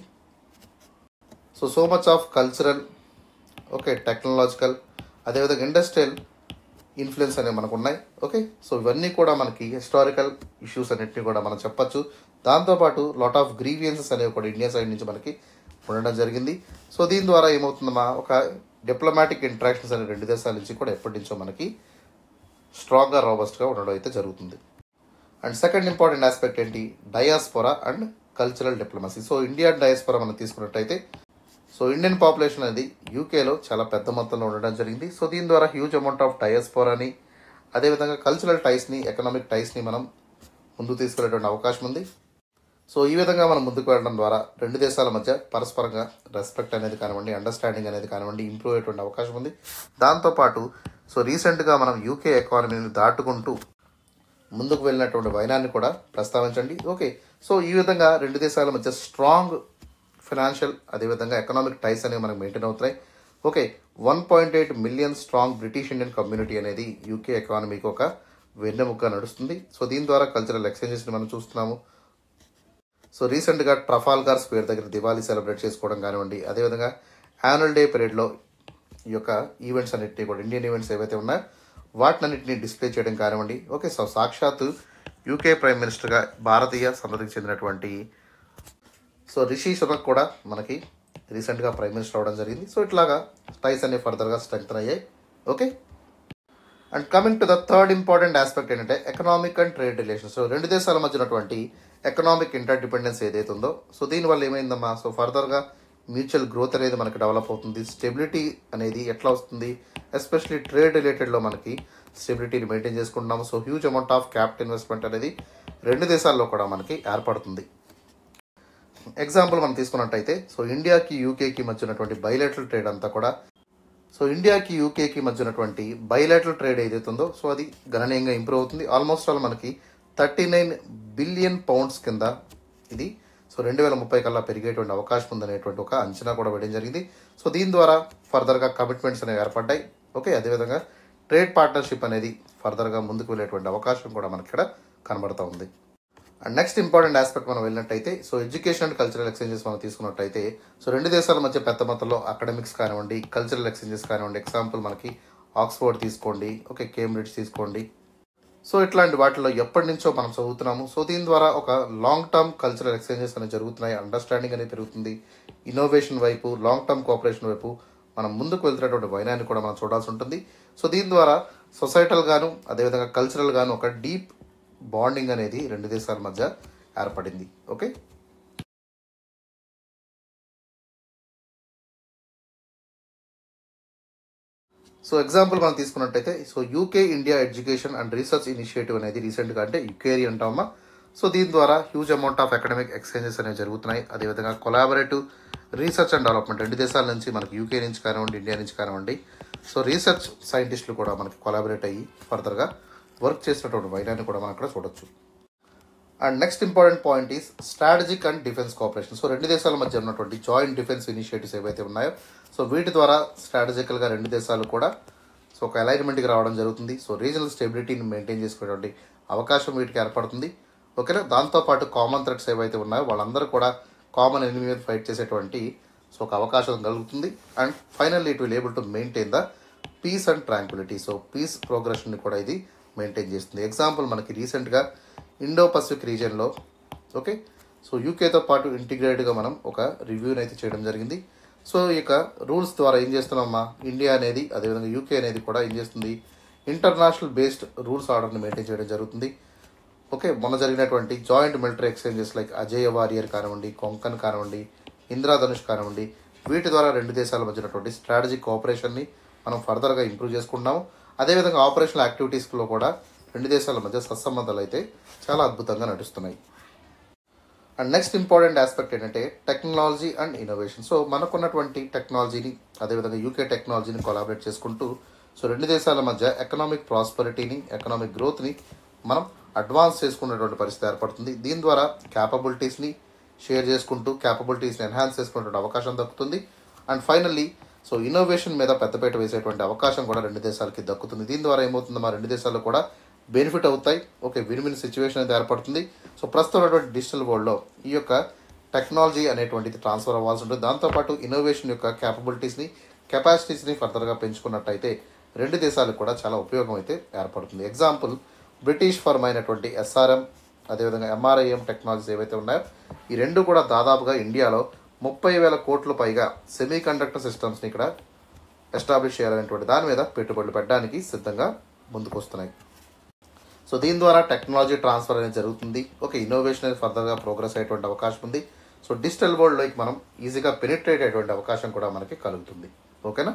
Speaker 1: so so much of cultural okay technological అదేవిధంగా ఇండస్ట్రియల్ ఇన్ఫ్లుయెన్స్ అనేవి మనకు ఉన్నాయి ఓకే సో ఇవన్నీ కూడా మనకి హిస్టారికల్ ఇష్యూస్ అన్నింటినీ కూడా మనం చెప్పచ్చు దాంతోపాటు లాట్ ఆఫ్ గ్రీవియన్సెస్ అనేవి కూడా ఇండియా సైడ్ నుంచి మనకి ఉండడం జరిగింది సో దీని ద్వారా ఏమవుతుందమ్మా ఒక డిప్లొమాటిక్ ఇంట్రాక్షన్స్ అనే రెండు దేశాల నుంచి కూడా ఎప్పటి నుంచో మనకి స్ట్రాంగ్గా రాబస్ట్గా ఉండడం అయితే జరుగుతుంది అండ్ సెకండ్ ఇంపార్టెంట్ ఆస్పెక్ట్ ఏంటి diaspora and cultural diplomacy so India diaspora మనం తీసుకున్నట్టయితే సో ఇండియన్ పాపులేషన్ అనేది యూకేలో చాలా పెద్ద మొత్తంలో ఉండడం జరిగింది సో దీని ద్వారా హ్యూజ్ అమౌంట్ ఆఫ్ డయాస్పోరాని అదేవిధంగా కల్చరల్ టైస్ని ఎకనామిక్ టైస్ని మనం ముందుకు తీసుకెళ్ళేటువంటి అవకాశం ఉంది సో ఈ విధంగా మనం ముందుకు వెళ్ళడం ద్వారా రెండు దేశాల మధ్య పరస్పరంగా రెస్పెక్ట్ అనేది కానివ్వండి అండర్స్టాండింగ్ అనేది కానివ్వండి ఇంప్రూవ్ అయ్యేటువంటి అవకాశం ఉంది దాంతోపాటు సో రీసెంట్గా మనం యూకే ఎకానమీని దాటుకుంటూ ముందుకు వెళ్ళినటువంటి వైనాన్ని కూడా ప్రస్తావించండి ఓకే సో ఈ విధంగా రెండు దేశాల మధ్య స్ట్రాంగ్ ఫినాన్షియల్ అదేవిధంగా ఎకనామిక్ టైస్ అనేవి మనకు మెయింటైన్ అవుతున్నాయి okay one point eight million strong British Indian community అనేది యూకే ఎకానమీకి ఒక వెన్నెముకగా నడుస్తుంది సో దీని ద్వారా కల్చరల్ ఎక్స్చేంజెస్ని మనం చూస్తున్నాము సో రీసెంట్గా ట్రఫాల్గార్ స్క్వేర్ దగ్గర దివాళీ సెలబ్రేట్ చేసుకోవడం కానివ్వండి అదేవిధంగా యాన్యువల్ డే పీరియడ్లో ఈ యొక్క ఈవెంట్స్ అన్నింటినీ కూడా ఇండియన్ ఈవెంట్స్ ఏవైతే ఉన్నాయో వాటినన్నింటినీ డిస్ప్లే చేయడం కానివ్వండి ఓకే సో సాక్షాత్ యూకే ప్రైమ్ మినిస్టర్గా భారతీయ సంతతికి చెందినటువంటి సో రిషి సునక్ కూడా మనకి రీసెంట్గా ప్రైమ్ మినిస్టర్ అవడం జరిగింది సో ఇట్లాగా టైస్ అనేవి ఫర్దర్గా స్ట్రెంగ్తన్ అయ్యాయి okay and coming to the third important aspect ఏంటంటే economic and trade relations so రెండు దేశాల మధ్య ఉన్నటువంటి ఎకనామిక్ ఇంటర్ డిపెండెన్స్ ఏదైతే ఉందో సో దీనివల్ల ఏమైందమ్మా సో ఫర్దర్గా మ్యూచువల్ గ్రోత్ అనేది మనకి డెవలప్ అవుతుంది స్టెబిలిటీ అనేది ఎట్లా వస్తుంది ఎస్పెషలీ ట్రేడ్ రిలేటెడ్లో మనకి స్టెబిలిటీని మెయింటైన్ చేసుకుంటున్నాము so huge amount of capital investment అనేది రెండు దేశాల్లో కూడా మనకి ఏర్పడుతుంది ఎగ్జాంపుల్ మనం తీసుకున్నట్టయితే సో ఇండియాకి యూకేకి మధ్య ఉన్నటువంటి బైలేటరల్ ట్రేడ్ అంతా కూడా సో ఇండియాకి యూకేకి మధ్య ఉన్నటువంటి బైలేటరల్ ట్రేడ్ ఏదైతే ఉందో సో అది గణనీయంగా ఇంప్రూవ్ అవుతుంది ఆల్మోస్ట్ ఆల్ మనకి థర్టీ నైన్ బిలియన్ పౌండ్స్ కింద ఇది సో రెండు వేల ముప్పై కల్లా పెరిగేటువంటి అవకాశం ఉందనేటువంటి ఒక అంచనా కూడా వేయడం జరిగింది సో దీని ద్వారా ఫర్దర్గా కమిట్మెంట్స్ అనేవి ఏర్పడ్డాయి ఓకే అదేవిధంగా ట్రేడ్ పార్ట్నర్షిప్ అనేది ఫర్దర్గా ముందుకు వెళ్ళేటువంటి అవకాశం కూడా మనకి ఇక్కడ కనబడుతూ ఉంది అండ్ నెక్స్ట్ ఇంపార్టెంట్ ఆస్పెక్ట్ మనం వెళ్ళినట్టయితే so education and cultural exchanges మనం తీసుకున్నట్టయితే సో రెండు దేశాల మధ్య పెద్ద మొత్తంలో అకాడమిక్స్ కానివ్వండి కల్చరల్ ఎక్స్చేంజెస్ కానివ్వండి ఎగ్జాంపుల్ మనకి ఆక్స్ఫోర్డ్ తీసుకోండి ఓకే కేంబ్రిడ్జ్ తీసుకోండి సో ఇట్లాంటి వాటిలో ఎప్పటి నుంచో మనం చదువుతున్నాము సో దీని ద్వారా ఒక లాంగ్ టర్మ్ కల్చరల్ ఎక్స్చేంజెస్ అనేవి జరుగుతున్నాయి అండర్స్టాండింగ్ అనేది పెరుగుతుంది ఇన్నోవేషన్ వైపు లాంగ్ టర్మ్ కోఆపరేషన్ వైపు మనం ముందుకు వెళ్తున్నటువంటి వైనాన్ని కూడా మనం చూడాల్సి ఉంటుంది సో దీని ద్వారా సొసైటల్ గాను అదేవిధంగా కల్చరల్ గాను ఒక డీప్ బాండింగ్ అనేది రెండు దేశాల మధ్య ఏర్పడింది ఓకే సో ఎగ్జాంపుల్ మనం తీసుకున్నట్టయితే so UK India education and research initiative అనేది రీసెంట్గా అంటే యుకేరి అంటామా సో దీని ద్వారా huge amount of academic exchanges అనేవి జరుగుతున్నాయి అదేవిధంగా కొలాబరేటివ్ రీసెర్చ్ అండ్ డెవలప్మెంట్ రెండు దేశాల నుంచి మనకి యూకే నుంచి కానివ్వండి ఇండియా నుంచి కానివ్వండి సో రీసెర్చ్ సైంటిస్టులు కూడా మనకి కొలాబరేట్ అయ్యి ఫర్దర్గా వర్క్ చేసినటువంటి వైనాన్ని కూడా మనం అక్కడ చూడొచ్చు and next important point is strategic and defence cooperation so రెండు దేశాల మధ్య ఉన్నటువంటి జాయింట్ డిఫెన్స్ ఇనిషియేటివ్స్ ఏవైతే ఉన్నాయో సో వీటి ద్వారా స్ట్రాటజికల్గా రెండు దేశాలు కూడా సో ఒక అలైన్మెంట్కి రావడం జరుగుతుంది సో రీజనల్ స్టెబిలిటీని మెయింటైన్ చేసుకునేటువంటి అవకాశం వీటికి ఏర్పడుతుంది ఓకేనా దాంతోపాటు కామన్ థ్రెట్స్ ఏవైతే ఉన్నాయో వాళ్ళందరూ కూడా కామన్ ఎనిమీ మీద ఫైట్ చేసేటువంటి సో ఒక అవకాశం కలుగుతుంది and finally it will able to maintain the peace and tranquility so peace ప్రోగ్రెషన్ని కూడా ఇది మెయింటైన్ చేస్తుంది ఎగ్జాంపుల్ మనకి రీసెంట్గా ఇండో పసిఫిక్ రీజియన్లో ఓకే సో యూకేతో పాటు ఇంటిగ్రేటెడ్గా మనం ఒక రివ్యూని అయితే చేయడం జరిగింది సో ఈ యొక్క రూల్స్ ద్వారా ఏం చేస్తున్నామా ఇండియా అనేది అదేవిధంగా యూకే అనేది కూడా ఏం చేస్తుంది ఇంటర్నేషనల్ బేస్డ్ రూల్స్ ఆర్డర్ని మెయింటైన్ చేయడం జరుగుతుంది ఓకే మొన్న జరిగినటువంటి joint military exchanges like Ajay warrior కానివ్వండి కొంకన్ కానివ్వండి ఇంద్రాధనుష్ కానివ్వండి వీటి ద్వారా రెండు దేశాల మధ్య ఉన్నటువంటి స్ట్రాటజిక్ కోఆపరేషన్ని మనం ఫర్దర్గా ఇంప్రూవ్ చేసుకుంటున్నాము అదేవిధంగా ఆపరేషనల్ యాక్టివిటీస్లో కూడా రెండు దేశాల మధ్య సత్సంబంధాలు అయితే చాలా అద్భుతంగా నడుస్తున్నాయి అండ్ నెక్స్ట్ ఇంపార్టెంట్ ఆస్పెక్ట్ ఏంటంటే టెక్నాలజీ అండ్ ఇన్నోవేషన్ సో మనకున్నటువంటి టెక్నాలజీని అదేవిధంగా యూకే టెక్నాలజీని కొలాబరేట్ చేసుకుంటూ సో రెండు దేశాల మధ్య ఎకనామిక్ ప్రాస్పరిటీని ఎకనామిక్ గ్రోత్ని మనం అడ్వాన్స్ చేసుకునేటువంటి పరిస్థితి ఏర్పడుతుంది దీని ద్వారా క్యాపబిలిటీస్ని షేర్ చేసుకుంటూ క్యాపబిలిటీస్ని ఎన్హాన్స్ చేసుకునేటువంటి అవకాశం దక్కుతుంది అండ్ ఫైనల్లీ సో ఇన్నోవేషన్ మీద పెద్దపీట వేసేటువంటి అవకాశం కూడా రెండు దేశాలకి దక్కుతుంది దీని ద్వారా ఏమవుతుంది మా రెండు దేశాలు కూడా బెనిఫిట్ అవుతాయి ఓకే విన్ విన్ సిచ్యువేషన్ అయితే ఏర్పడుతుంది సో ప్రస్తుతం ఉన్నటువంటి డిజిటల్ వరల్డ్లో ఈ యొక్క టెక్నాలజీ అనేటువంటిది ట్రాన్స్ఫర్ అవ్వాల్సి ఉంటుంది దాంతోపాటు ఇన్నోవేషన్ యొక్క క్యాపబిలిటీస్ని కెపాసిటీస్ని ఫర్దర్గా పెంచుకున్నట్టయితే రెండు దేశాలకు కూడా చాలా ఉపయోగం అయితే ఏర్పడుతుంది ఎగ్జాంపుల్ బ్రిటిష్ ఫర్మ్ అయినటువంటి ఎస్ఆర్ఎం అదేవిధంగా ఎంఆర్ఐఎం టెక్నాలజీస్ ఏవైతే ఉన్నాయో ఈ రెండు కూడా దాదాపుగా ఇండియాలో ముప్పై వేల కోట్ల పైగా సెమీ కండక్టర్ సిస్టమ్స్ని ఇక్కడ ఎస్టాబ్లిష్ చేయాలనేటువంటి దాని మీద పెట్టుబడులు పెట్టడానికి సిద్ధంగా ముందుకు వస్తున్నాయి సో దీని ద్వారా టెక్నాలజీ ట్రాన్స్ఫర్ అనేది జరుగుతుంది ఓకే ఇన్నోవేషన్ అనేది ఫర్దర్గా ప్రోగ్రెస్ అయ్యేటువంటి అవకాశం ఉంది సో డిజిటల్ వరల్డ్లోకి మనం ఈజీగా పెనిట్రేట్ అయ్యేటువంటి అవకాశం కూడా మనకి కలుగుతుంది ఓకేనా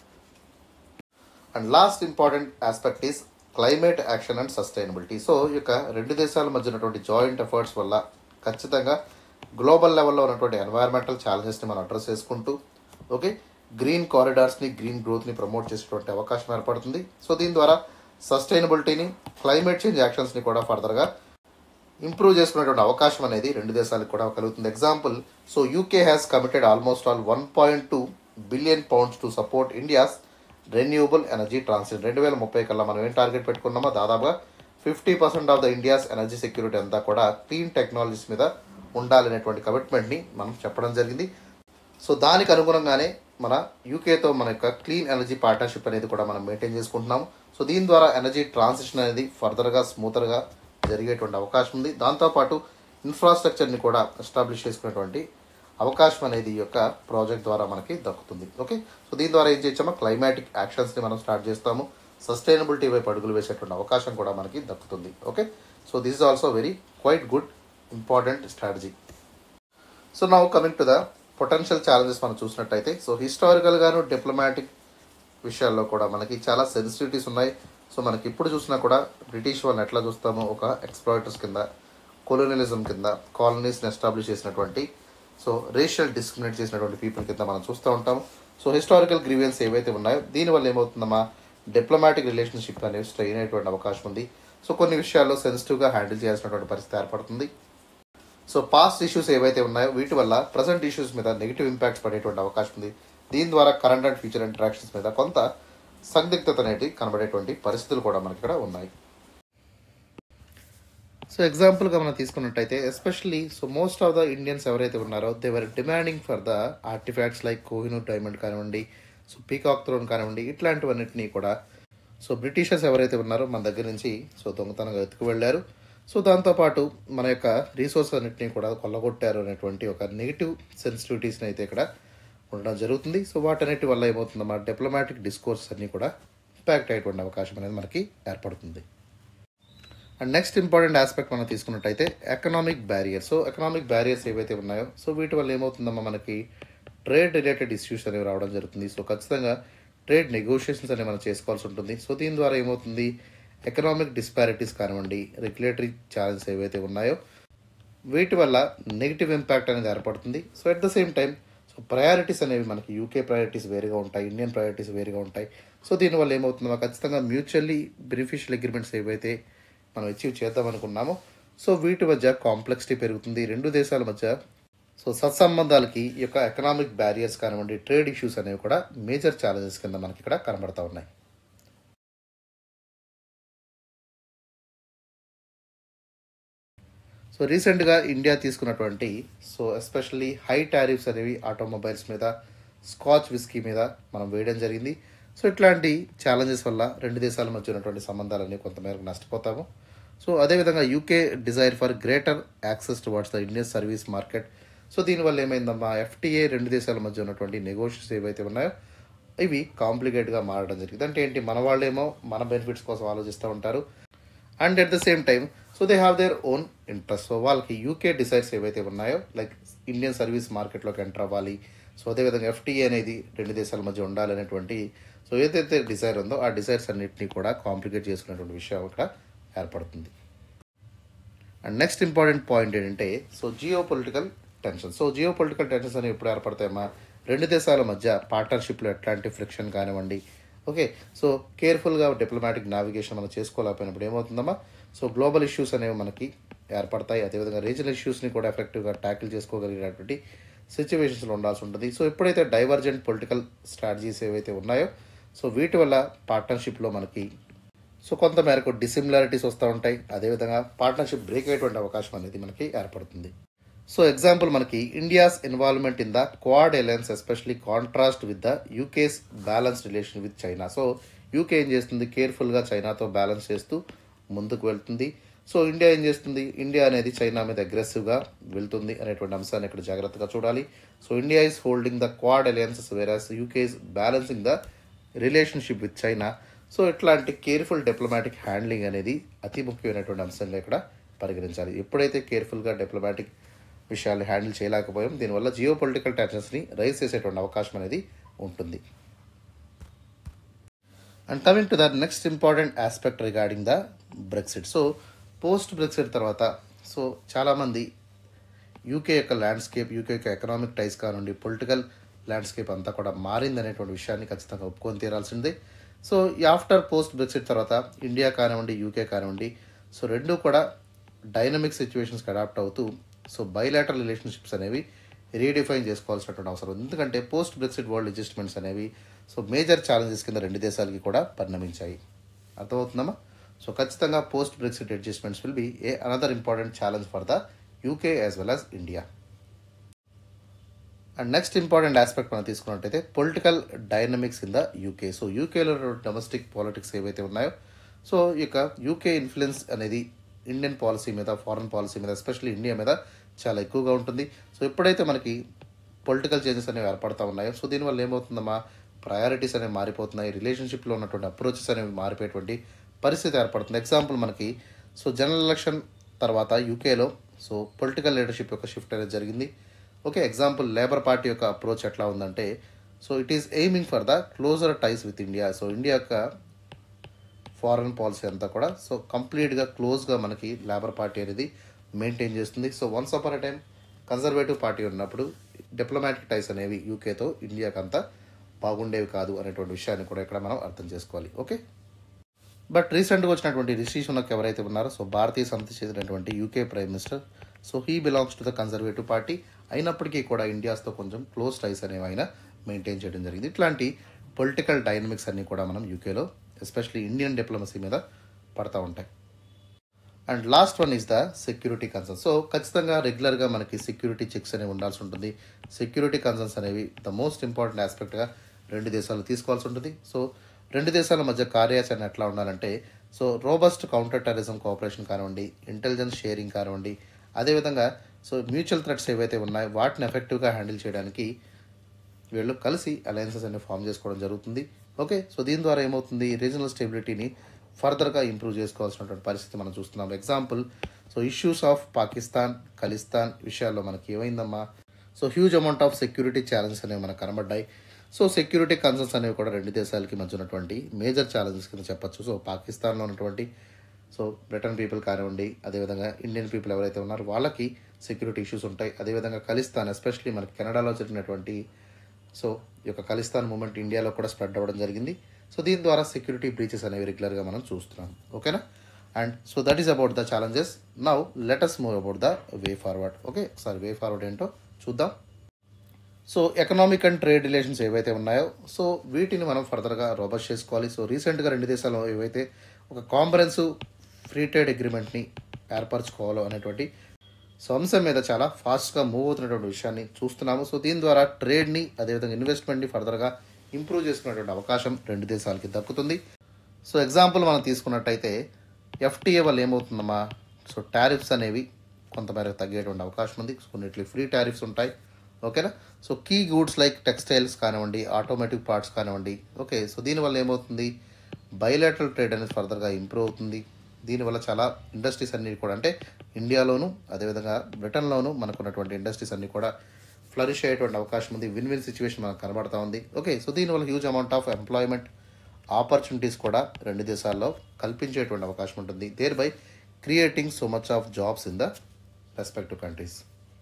Speaker 1: and last important aspect is climate action and sustainability so ఈ యొక్క రెండు దేశాల మధ్య ఉన్నటువంటి జాయింట్ ఎఫర్ట్స్ వల్ల ఖచ్చితంగా గ్లోబల్ లెవెల్లో ఉన్నటువంటి ఎన్వైరన్మెంటల్ ఛాలెంజెస్ని మనం అడ్రస్ చేసుకుంటూ ఓకే గ్రీన్ కారిడార్స్ని గ్రీన్ గ్రోత్ని ప్రమోట్ చేసేటువంటి అవకాశం ఏర్పడుతుంది సో దీని ద్వారా సస్టైనబిలిటీని క్లైమేట్ చేంజ్ యాక్షన్స్ని కూడా ఫర్దర్గా ఇంప్రూవ్ చేసుకునేటువంటి అవకాశం అనేది రెండు దేశాలకు కూడా కలుగుతుంది example so UK has committed almost all one point two billion pounds to support India's renewable energy transit రెండు వేల ముప్పై కల్లా మనం ఏం టార్గెట్ పెట్టుకున్నామో దాదాపుగా fifty percent of the India's energy security అంతా కూడా క్లీన్ టెక్నాలజీస్ మీద ఉండాలనేటువంటి కమిట్మెంట్ని మనం చెప్పడం జరిగింది సో దానికి అనుగుణంగానే మన యూకేతో మన యొక్క క్లీన్ ఎనర్జీ పార్ట్నర్షిప్ అనేది కూడా మనం మెయింటైన్ చేసుకుంటున్నాము సో దీని ద్వారా ఎనర్జీ ట్రాన్సిషన్ అనేది ఫర్దర్గా స్మూతర్గా జరిగేటువంటి అవకాశం ఉంది దాంతోపాటు ఇన్ఫ్రాస్ట్రక్చర్ని కూడా ఎస్టాబ్లిష్ చేసుకునేటువంటి అవకాశం అనేది ఈ యొక్క ప్రాజెక్ట్ ద్వారా మనకి దక్కుతుంది ఓకే సో దీని ద్వారా ఏం చేయొచ్చామో క్లైమాటిక్ యాక్షన్స్ని మనం స్టార్ట్ చేస్తాము సస్టైనబిలిటీ వైపు అడుగులు వేసేటువంటి అవకాశం కూడా మనకి దక్కుతుంది okay so this is also very quite good important strategy so now coming to the potential challenges మనం చూసినట్టయితే సో హిస్టారికల్గాను డిప్లొమాటిక్ విషయాల్లో కూడా మనకి చాలా సెన్సిటివిటీస్ ఉన్నాయి సో మనకి ఇప్పుడు చూసినా కూడా బ్రిటిష్ వాళ్ళని ఎట్లా చూస్తామో ఒక ఎక్స్ప్లాయిటర్స్ కింద కొలోనియలిజం కింద కాలనీస్ని ఎస్టాబ్లిష్ చేసినటువంటి సో రేషియల్ డిస్క్రిమినేట్ చేసినటువంటి పీపుల్ కింద మనం చూస్తూ ఉంటాం సో హిస్టారికల్ గ్రీవియన్స్ ఏవైతే ఉన్నాయో దీనివల్ల ఏమవుతుందమ్మా డిప్లొమాటిక్ రిలేషన్షిప్ అనేవి స్ట్రెయిన్ అయ్యేటువంటి అవకాశం ఉంది సో కొన్ని విషయాల్లో సెన్సిటివ్గా హ్యాండిల్ చేయాల్సినటువంటి పరిస్థితి ఏర్పడుతుంది సో పాస్ట్ ఇష్యూస్ ఏవైతే ఉన్నాయో వీటి వల్ల ప్రజెంట్ ఇష్యూస్ మీద నెగిటివ్ ఇంపాక్ట్స్ పడేటువంటి అవకాశం ఉంది దీని ద్వారా కరెంట్ అండ్ ఫ్యూచర్ ఇంటరాక్షన్స్ మీద కొంత సందిగ్ధత అనేది కనబడేటువంటి పరిస్థితులు కూడా మనకి ఇక్కడ ఉన్నాయి సో ఎగ్జాంపుల్గా మనం తీసుకున్నట్టయితే especially so most of the Indians ఎవరైతే ఉన్నారో they were demanding for the artefacts like Kohinoor diamond కానివ్వండి సో పీకాక్ థ్రోన్ కానివ్వండి ఇట్లాంటివన్నిటినీ కూడా సో బ్రిటిషర్స్ ఎవరైతే ఉన్నారో మన దగ్గర నుంచి సో దొంగతనంగా ఎత్తుకు వెళ్ళారు సో దాంతోపాటు మన యొక్క రీసోర్స్ అన్నింటినీ కూడా కొల్లగొట్టారు అనేటువంటి ఒక నెగిటివ్ సెన్సిటివిటీస్ని అయితే ఇక్కడ ఉండడం జరుగుతుంది సో వాటన్నిటి వల్ల ఏమవుతుందన్నమాట డిప్లొమాటిక్ డిస్కోర్స్ అన్నీ కూడా ఇంపాక్ట్ అయ్యేటువంటి అవకాశం అనేది మనకి ఏర్పడుతుంది అండ్ నెక్స్ట్ ఇంపార్టెంట్ ఆస్పెక్ట్ మనం తీసుకున్నట్టయితే economic barriers so economic barriers ఏవైతే ఉన్నాయో సో వీటి వల్ల ఏమవుతుందమ్మా మనకి ట్రేడ్ రిలేటెడ్ ఇష్యూస్ అనేవి రావడం జరుగుతుంది సో ఖచ్చితంగా ట్రేడ్ నెగోషియేషన్స్ అనేవి మనం చేసుకోవాల్సి ఉంటుంది సో దీని ద్వారా ఏమవుతుంది ఎకనామిక్ డిస్పారిటీస్ కానివ్వండి రెగ్యులేటరీ ఛాలెంజెస్ ఏవైతే ఉన్నాయో వీటి వల్ల నెగిటివ్ ఇంపాక్ట్ అనేది ఏర్పడుతుంది so at the same time so priorities అనేవి మనకి యూకే ప్రయారిటీస్ వేరుగా ఉంటాయి ఇండియన్ ప్రయారిటీస్ వేరుగా ఉంటాయి సో దీనివల్ల ఏమవుతుందో ఖచ్చితంగా మ్యూచువల్లీ బెనిఫిషియల్ అగ్రిమెంట్స్ ఏవైతే మనం అచీవ్ చేద్దాం అనుకున్నామో సో వీటి మధ్య కాంప్లెక్సిటీ పెరుగుతుంది రెండు దేశాల మధ్య సో సత్సంబంధాలకి ఈ యొక్క ఎకనామిక్ బ్యారియర్స్ కానివ్వండి ట్రేడ్ ఇష్యూస్ అనేవి కూడా మేజర్ ఛాలెంజెస్ కింద మనకి ఇక్కడ కనబడతా ఉన్నాయి సో రీసెంట్గా ఇండియా తీసుకున్నటువంటి సో ఎస్పెషల్లీ హై టారిఫ్స్ అనేవి ఆటోమొబైల్స్ మీద స్కాచ్ విస్కీ మీద మనం వేయడం జరిగింది సో ఇట్లాంటి ఛాలెంజెస్ వల్ల రెండు దేశాల మధ్య ఉన్నటువంటి సంబంధాలన్నీ కొంతమేరకు నష్టపోతాము సో అదేవిధంగా UK desire for greater access towards the Indian service market so దీనివల్ల ఏమైందమ్మా ఎఫ్టీఏ రెండు దేశాల మధ్య ఉన్నటువంటి నెగోషియేషన్స్ ఏవైతే ఉన్నాయో ఇవి కాంప్లికేట్గా మారడం జరిగింది అంటే ఏంటి మన వాళ్ళేమో మన బెనిఫిట్స్ కోసం ఆలోచిస్తూ ఉంటారు and at the same time so they have their own interest so వాళ్ళకి యూకే డిసైర్స్ ఏవైతే ఉన్నాయో లైక్ ఇండియన్ సర్వీస్ మార్కెట్లోకి ఎంటర్ అవ్వాలి సో అదేవిధంగా ఎఫ్టీఏ అనేది రెండు దేశాల మధ్య ఉండాలి అనేటువంటి సో ఏదైతే డిజైర్ ఉందో ఆ డిజైర్స్ అన్నింటినీ కూడా కాంప్లికేట్ చేసుకునేటువంటి విషయం ఇక్కడ ఏర్పడుతుంది అండ్ నెక్స్ట్ ఇంపార్టెంట్ పాయింట్ ఏంటంటే so geopolitical tension so geopolitical tensions అనేవి ఎప్పుడు ఏర్పడతాయమ్మా రెండు దేశాల మధ్య పార్ట్నర్షిప్లో ఎట్లాంటి ఫ్రిక్షన్ కానివ్వండి ఓకే సో కేర్ఫుల్గా డిప్లొమాటిక్ నావిగేషన్ మనం చేసుకోలేకపోయినప్పుడు ఏమవుతుందమ్మా సో గ్లోబల్ ఇష్యూస్ అనేవి మనకి ఏర్పడతాయి అదేవిధంగా రీజనల్ ఇష్యూస్ని కూడా ఎఫెక్టివ్గా ట్యాకిల్ చేసుకోగలిగినటువంటి సిచ్యువేషన్స్లో ఉండాల్సి ఉంటుంది సో ఎప్పుడైతే డైవర్జెంట్ పొలిటికల్ స్ట్రాటజీస్ ఏవైతే ఉన్నాయో సో వీటి వల్ల పార్ట్నర్షిప్లో మనకి సో కొంత మేరకు డిసిమిలారిటీస్ వస్తూ ఉంటాయి అదేవిధంగా పార్ట్నర్షిప్ బ్రేక్ అయ్యేటువంటి అవకాశం అనేది మనకి ఏర్పడుతుంది సో ఎగ్జాంపుల్ మనకి India's involvement in the Quad alliance especially contrast with the UK's balance relation with China so UK ఏం చేస్తుంది కేర్ఫుల్గా చైనాతో బ్యాలెన్స్ చేస్తూ ముందుకు వెళ్తుంది సో ఇండియా ఏం చేస్తుంది ఇండియా అనేది చైనా మీద అగ్రెసివ్గా వెళ్తుంది అనేటువంటి అంశాన్ని ఇక్కడ జాగ్రత్తగా చూడాలి so India is holding the Quad alliances whereas UK is balancing the relationship with China so ఇట్లాంటి కేర్ఫుల్ డిప్లొమాటిక్ హ్యాండ్లింగ్ అనేది అతి ముఖ్యమైనటువంటి అంశంగా ఇక్కడ పరిగణించాలి ఎప్పుడైతే కేర్ఫుల్గా డిప్లొమాటిక్ విషయాలు హ్యాండిల్ చేయలేకపోయాం దీనివల్ల జియో పొలిటికల్ టెన్షన్స్ని రైజ్ చేసేటువంటి అవకాశం అనేది ఉంటుంది and coming to the next important aspect regarding the Brexit so post Brexit తర్వాత సో చాలామంది యూకే యొక్క ల్యాండ్స్కేప్ యూకే యొక్క ఎకనామిక్ టైస్ కానివ్వండి పొలిటికల్ ల్యాండ్స్కేప్ అంతా కూడా మారింది అనేటువంటి విషయాన్ని ఖచ్చితంగా ఒప్పుకొని తీరాల్సిందే సో ఈ ఆఫ్టర్ పోస్ట్ బ్రెక్సిట్ తర్వాత ఇండియా కానివ్వండి యూకే కానివ్వండి సో రెండు కూడా డైనమిక్ సిచ్యువేషన్స్కి అడాప్ట్ అవుతూ సో బైలాటరల్ రిలేషన్షిప్స్ అనేవి రీడిఫైన్ చేసుకోవాల్సినటువంటి అవసరం ఉంది ఎందుకంటే పోస్ట్ బ్రెక్సిట్ వరల్డ్ అడ్జస్ట్మెంట్స్ అనేవి సో మేజర్ ఛాలెంజెస్ కింద రెండు దేశాలకి కూడా పరిణమించాయి అర్థమవుతుందమ్మా సో ఖచ్చితంగా post Brexit adjustments will be a another important challenge for the UK as well as India and next important aspect మనం తీసుకున్నట్టయితే political dynamics in the UK so యూకేలో డొమెస్టిక్ పాలిటిక్స్ ఏవైతే ఉన్నాయో సో ఈ యొక్క యూకే ఇన్ఫ్లుయెన్స్ అనేది Indian policy మీద foreign policy మీద ఎస్పెషల్లీ ఇండియా మీద చాలా ఎక్కువగా ఉంటుంది సో ఎప్పుడైతే మనకి పొలిటికల్ చేంజెస్ అనేవి ఏర్పడతా ఉన్నాయో సో దీనివల్ల ఏమవుతుందమ్మా ప్రయారిటీస్ అనేవి మారిపోతున్నాయి రిలేషన్షిప్లో ఉన్నటువంటి అప్రోచెస్ అనేవి మారిపోయేటువంటి పరిస్థితి ఏర్పడుతుంది ఎగ్జాంపుల్ మనకి సో జనరల్ ఎలక్షన్ తర్వాత యూకేలో సో పొలిటికల్ లీడర్షిప్ యొక్క షిఫ్ట్ అనేది జరిగింది ఓకే ఎగ్జాంపుల్ లేబర్ పార్టీ యొక్క అప్రోచ్ ఎట్లా ఉందంటే so it is aiming for the closer ties with India so India యొక్క ఫారెన్ పాలసీ అంతా కూడా సో కంప్లీట్గా క్లోజ్గా మనకి లేబర్ పార్టీ అనేది మెయింటైన్ చేస్తుంది so once upon a time Conservative Party ఉన్నప్పుడు డిప్లొమాటిక్ టైస్ అనేవి యూకేతో ఇండియాకి అంతా బాగుండేవి కాదు అనేటువంటి విషయాన్ని కూడా ఇక్కడ మనం అర్థం చేసుకోవాలి ఓకే బట్ రీసెంట్గా వచ్చినటువంటి రిషి సునక్ ఎవరైతే ఉన్నారో సో భారతీయ సంస్థ చెందినటువంటి UK prime minister so he belongs to the Conservative Party అయినప్పటికీ కూడా ఇండియాస్తో కొంచెం క్లోజ్ టైస్ అనేవి ఆయన మెయింటైన్ చేయడం జరిగింది ఇట్లాంటి పొలిటికల్ డైనమిక్స్ అన్నీ కూడా మనం యూకేలో ఎస్పెషలీ ఇండియన్ డిప్లొమసీ మీద పడతా ఉంటాయి and last one is the security concerns so ఖచ్చితంగా రెగ్యులర్గా మనకి సెక్యూరిటీ చెక్స్ అనేవి ఉండాల్సి ఉంటుంది సెక్యూరిటీ కన్సర్న్స్ అనేవి ద మోస్ట్ ఇంపార్టెంట్ ఆస్పెక్ట్గా రెండు దేశాలు తీసుకోవాల్సి ఉంటుంది సో రెండు దేశాల మధ్య కార్యాచరణ ఎట్లా ఉండాలంటే so robust counter terrorism cooperation కానివ్వండి ఇంటెలిజెన్స్ షేరింగ్ కానివ్వండి అదేవిధంగా సో మ్యూచువల్ థ్రెట్స్ ఏవైతే ఉన్నాయో వాటిని ఎఫెక్టివ్గా హ్యాండిల్ చేయడానికి వీళ్ళు కలిసి అలయన్సెస్ అనేవి ఫామ్ చేసుకోవడం జరుగుతుంది ఓకే సో దీని ద్వారా ఏమవుతుంది రీజనల్ స్టెబిలిటీని ఫర్దర్గా ఇంప్రూవ్ చేసుకోవాల్సినటువంటి పరిస్థితి మనం చూస్తున్నాం example so issues of Pakistan Khalistan విషయాల్లో మనకి ఏమైందమ్మా so huge amount of security challenges అనేవి మనకు కనబడ్డాయి సో సెక్యూరిటీ కన్సర్న్స్ అనేవి కూడా రెండు దేశాలకి మధ్య ఉన్నటువంటి మేజర్ ఛాలెంజెస్ కింద చెప్పొచ్చు సో పాకిస్తాన్లో ఉన్నటువంటి సో బ్రిటన్ పీపుల్ కానివ్వండి అదేవిధంగా ఇండియన్ పీపుల్ ఎవరైతే ఉన్నారో వాళ్ళకి సెక్యూరిటీ ఇష్యూస్ ఉంటాయి అదేవిధంగా ఖలిస్తాన్ ఎస్పెషలీ మనకి కెనడాలో జరిగినటువంటి సో ఈ యొక్క ఖలిస్తాన్ మూమెంట్ ఇండియాలో కూడా స్ప్రెడ్ అవ్వడం జరిగింది సో దీని ద్వారా సెక్యూరిటీ బ్రీచెస్ అనేవి రెగ్యులర్గా మనం చూస్తున్నాం ఓకేనా and so that is about the challenges now let's move about the way forward okay ఒకసారి వే ఫార్వర్డ్ ఏంటో చూద్దాం so economic and trade relations ఏవైతే ఉన్నాయో సో వీటిని మనం ఫర్దర్గా రోబస్ చేసుకోవాలి సో రీసెంట్గా రెండు దేశాలు ఏవైతే ఒక కాంపరెన్సివ్ ఫ్రీ ట్రేడ్ అగ్రిమెంట్ని ఏర్పరచుకోవాలో అనేటువంటి సో అంశం మీద చాలా ఫాస్ట్గా మూవ్ అవుతున్నటువంటి విషయాన్ని చూస్తున్నాము సో దీని ద్వారా ట్రేడ్ని అదేవిధంగా ఇన్వెస్ట్మెంట్ని ఫర్దర్గా ఇంప్రూవ్ చేసుకునేటువంటి అవకాశం రెండు దేశాలకి దక్కుతుంది సో ఎగ్జాంపుల్ మనం తీసుకున్నట్టయితే ఎఫ్టీఏ వల్ల ఏమవుతుందమ్మా సో టారిఫ్స్ అనేవి కొంతమేరకు తగ్గేటువంటి అవకాశం ఉంది కొన్నిట్లు ఫ్రీ టారిఫ్స్ ఉంటాయి ఓకేనా so key goods like textiles కానివ్వండి ఆటోమేటిక్ పార్ట్స్ కానివ్వండి ఓకే సో దీనివల్ల ఏమవుతుంది బయలాటరల్ ట్రేడ్ అనేది ఫర్దర్గా ఇంప్రూవ్ అవుతుంది దీనివల్ల చాలా ఇండస్ట్రీస్ అన్ని కూడా అంటే ఇండియాలోను అదేవిధంగా బ్రిటన్లోను మనకున్నటువంటి ఇండస్ట్రీస్ అన్ని కూడా ఫ్లరిష్ అయ్యేటువంటి అవకాశం ఉంది విన్ విన్ సిచ్యువేషన్ మనకు కనబడతా ఉంది ఓకే సో దీనివల్ల huge amount of employment opportunities కూడా రెండు దేశాల్లో కల్పించేటువంటి అవకాశం ఉంటుంది thereby creating so much of jobs in the respective countries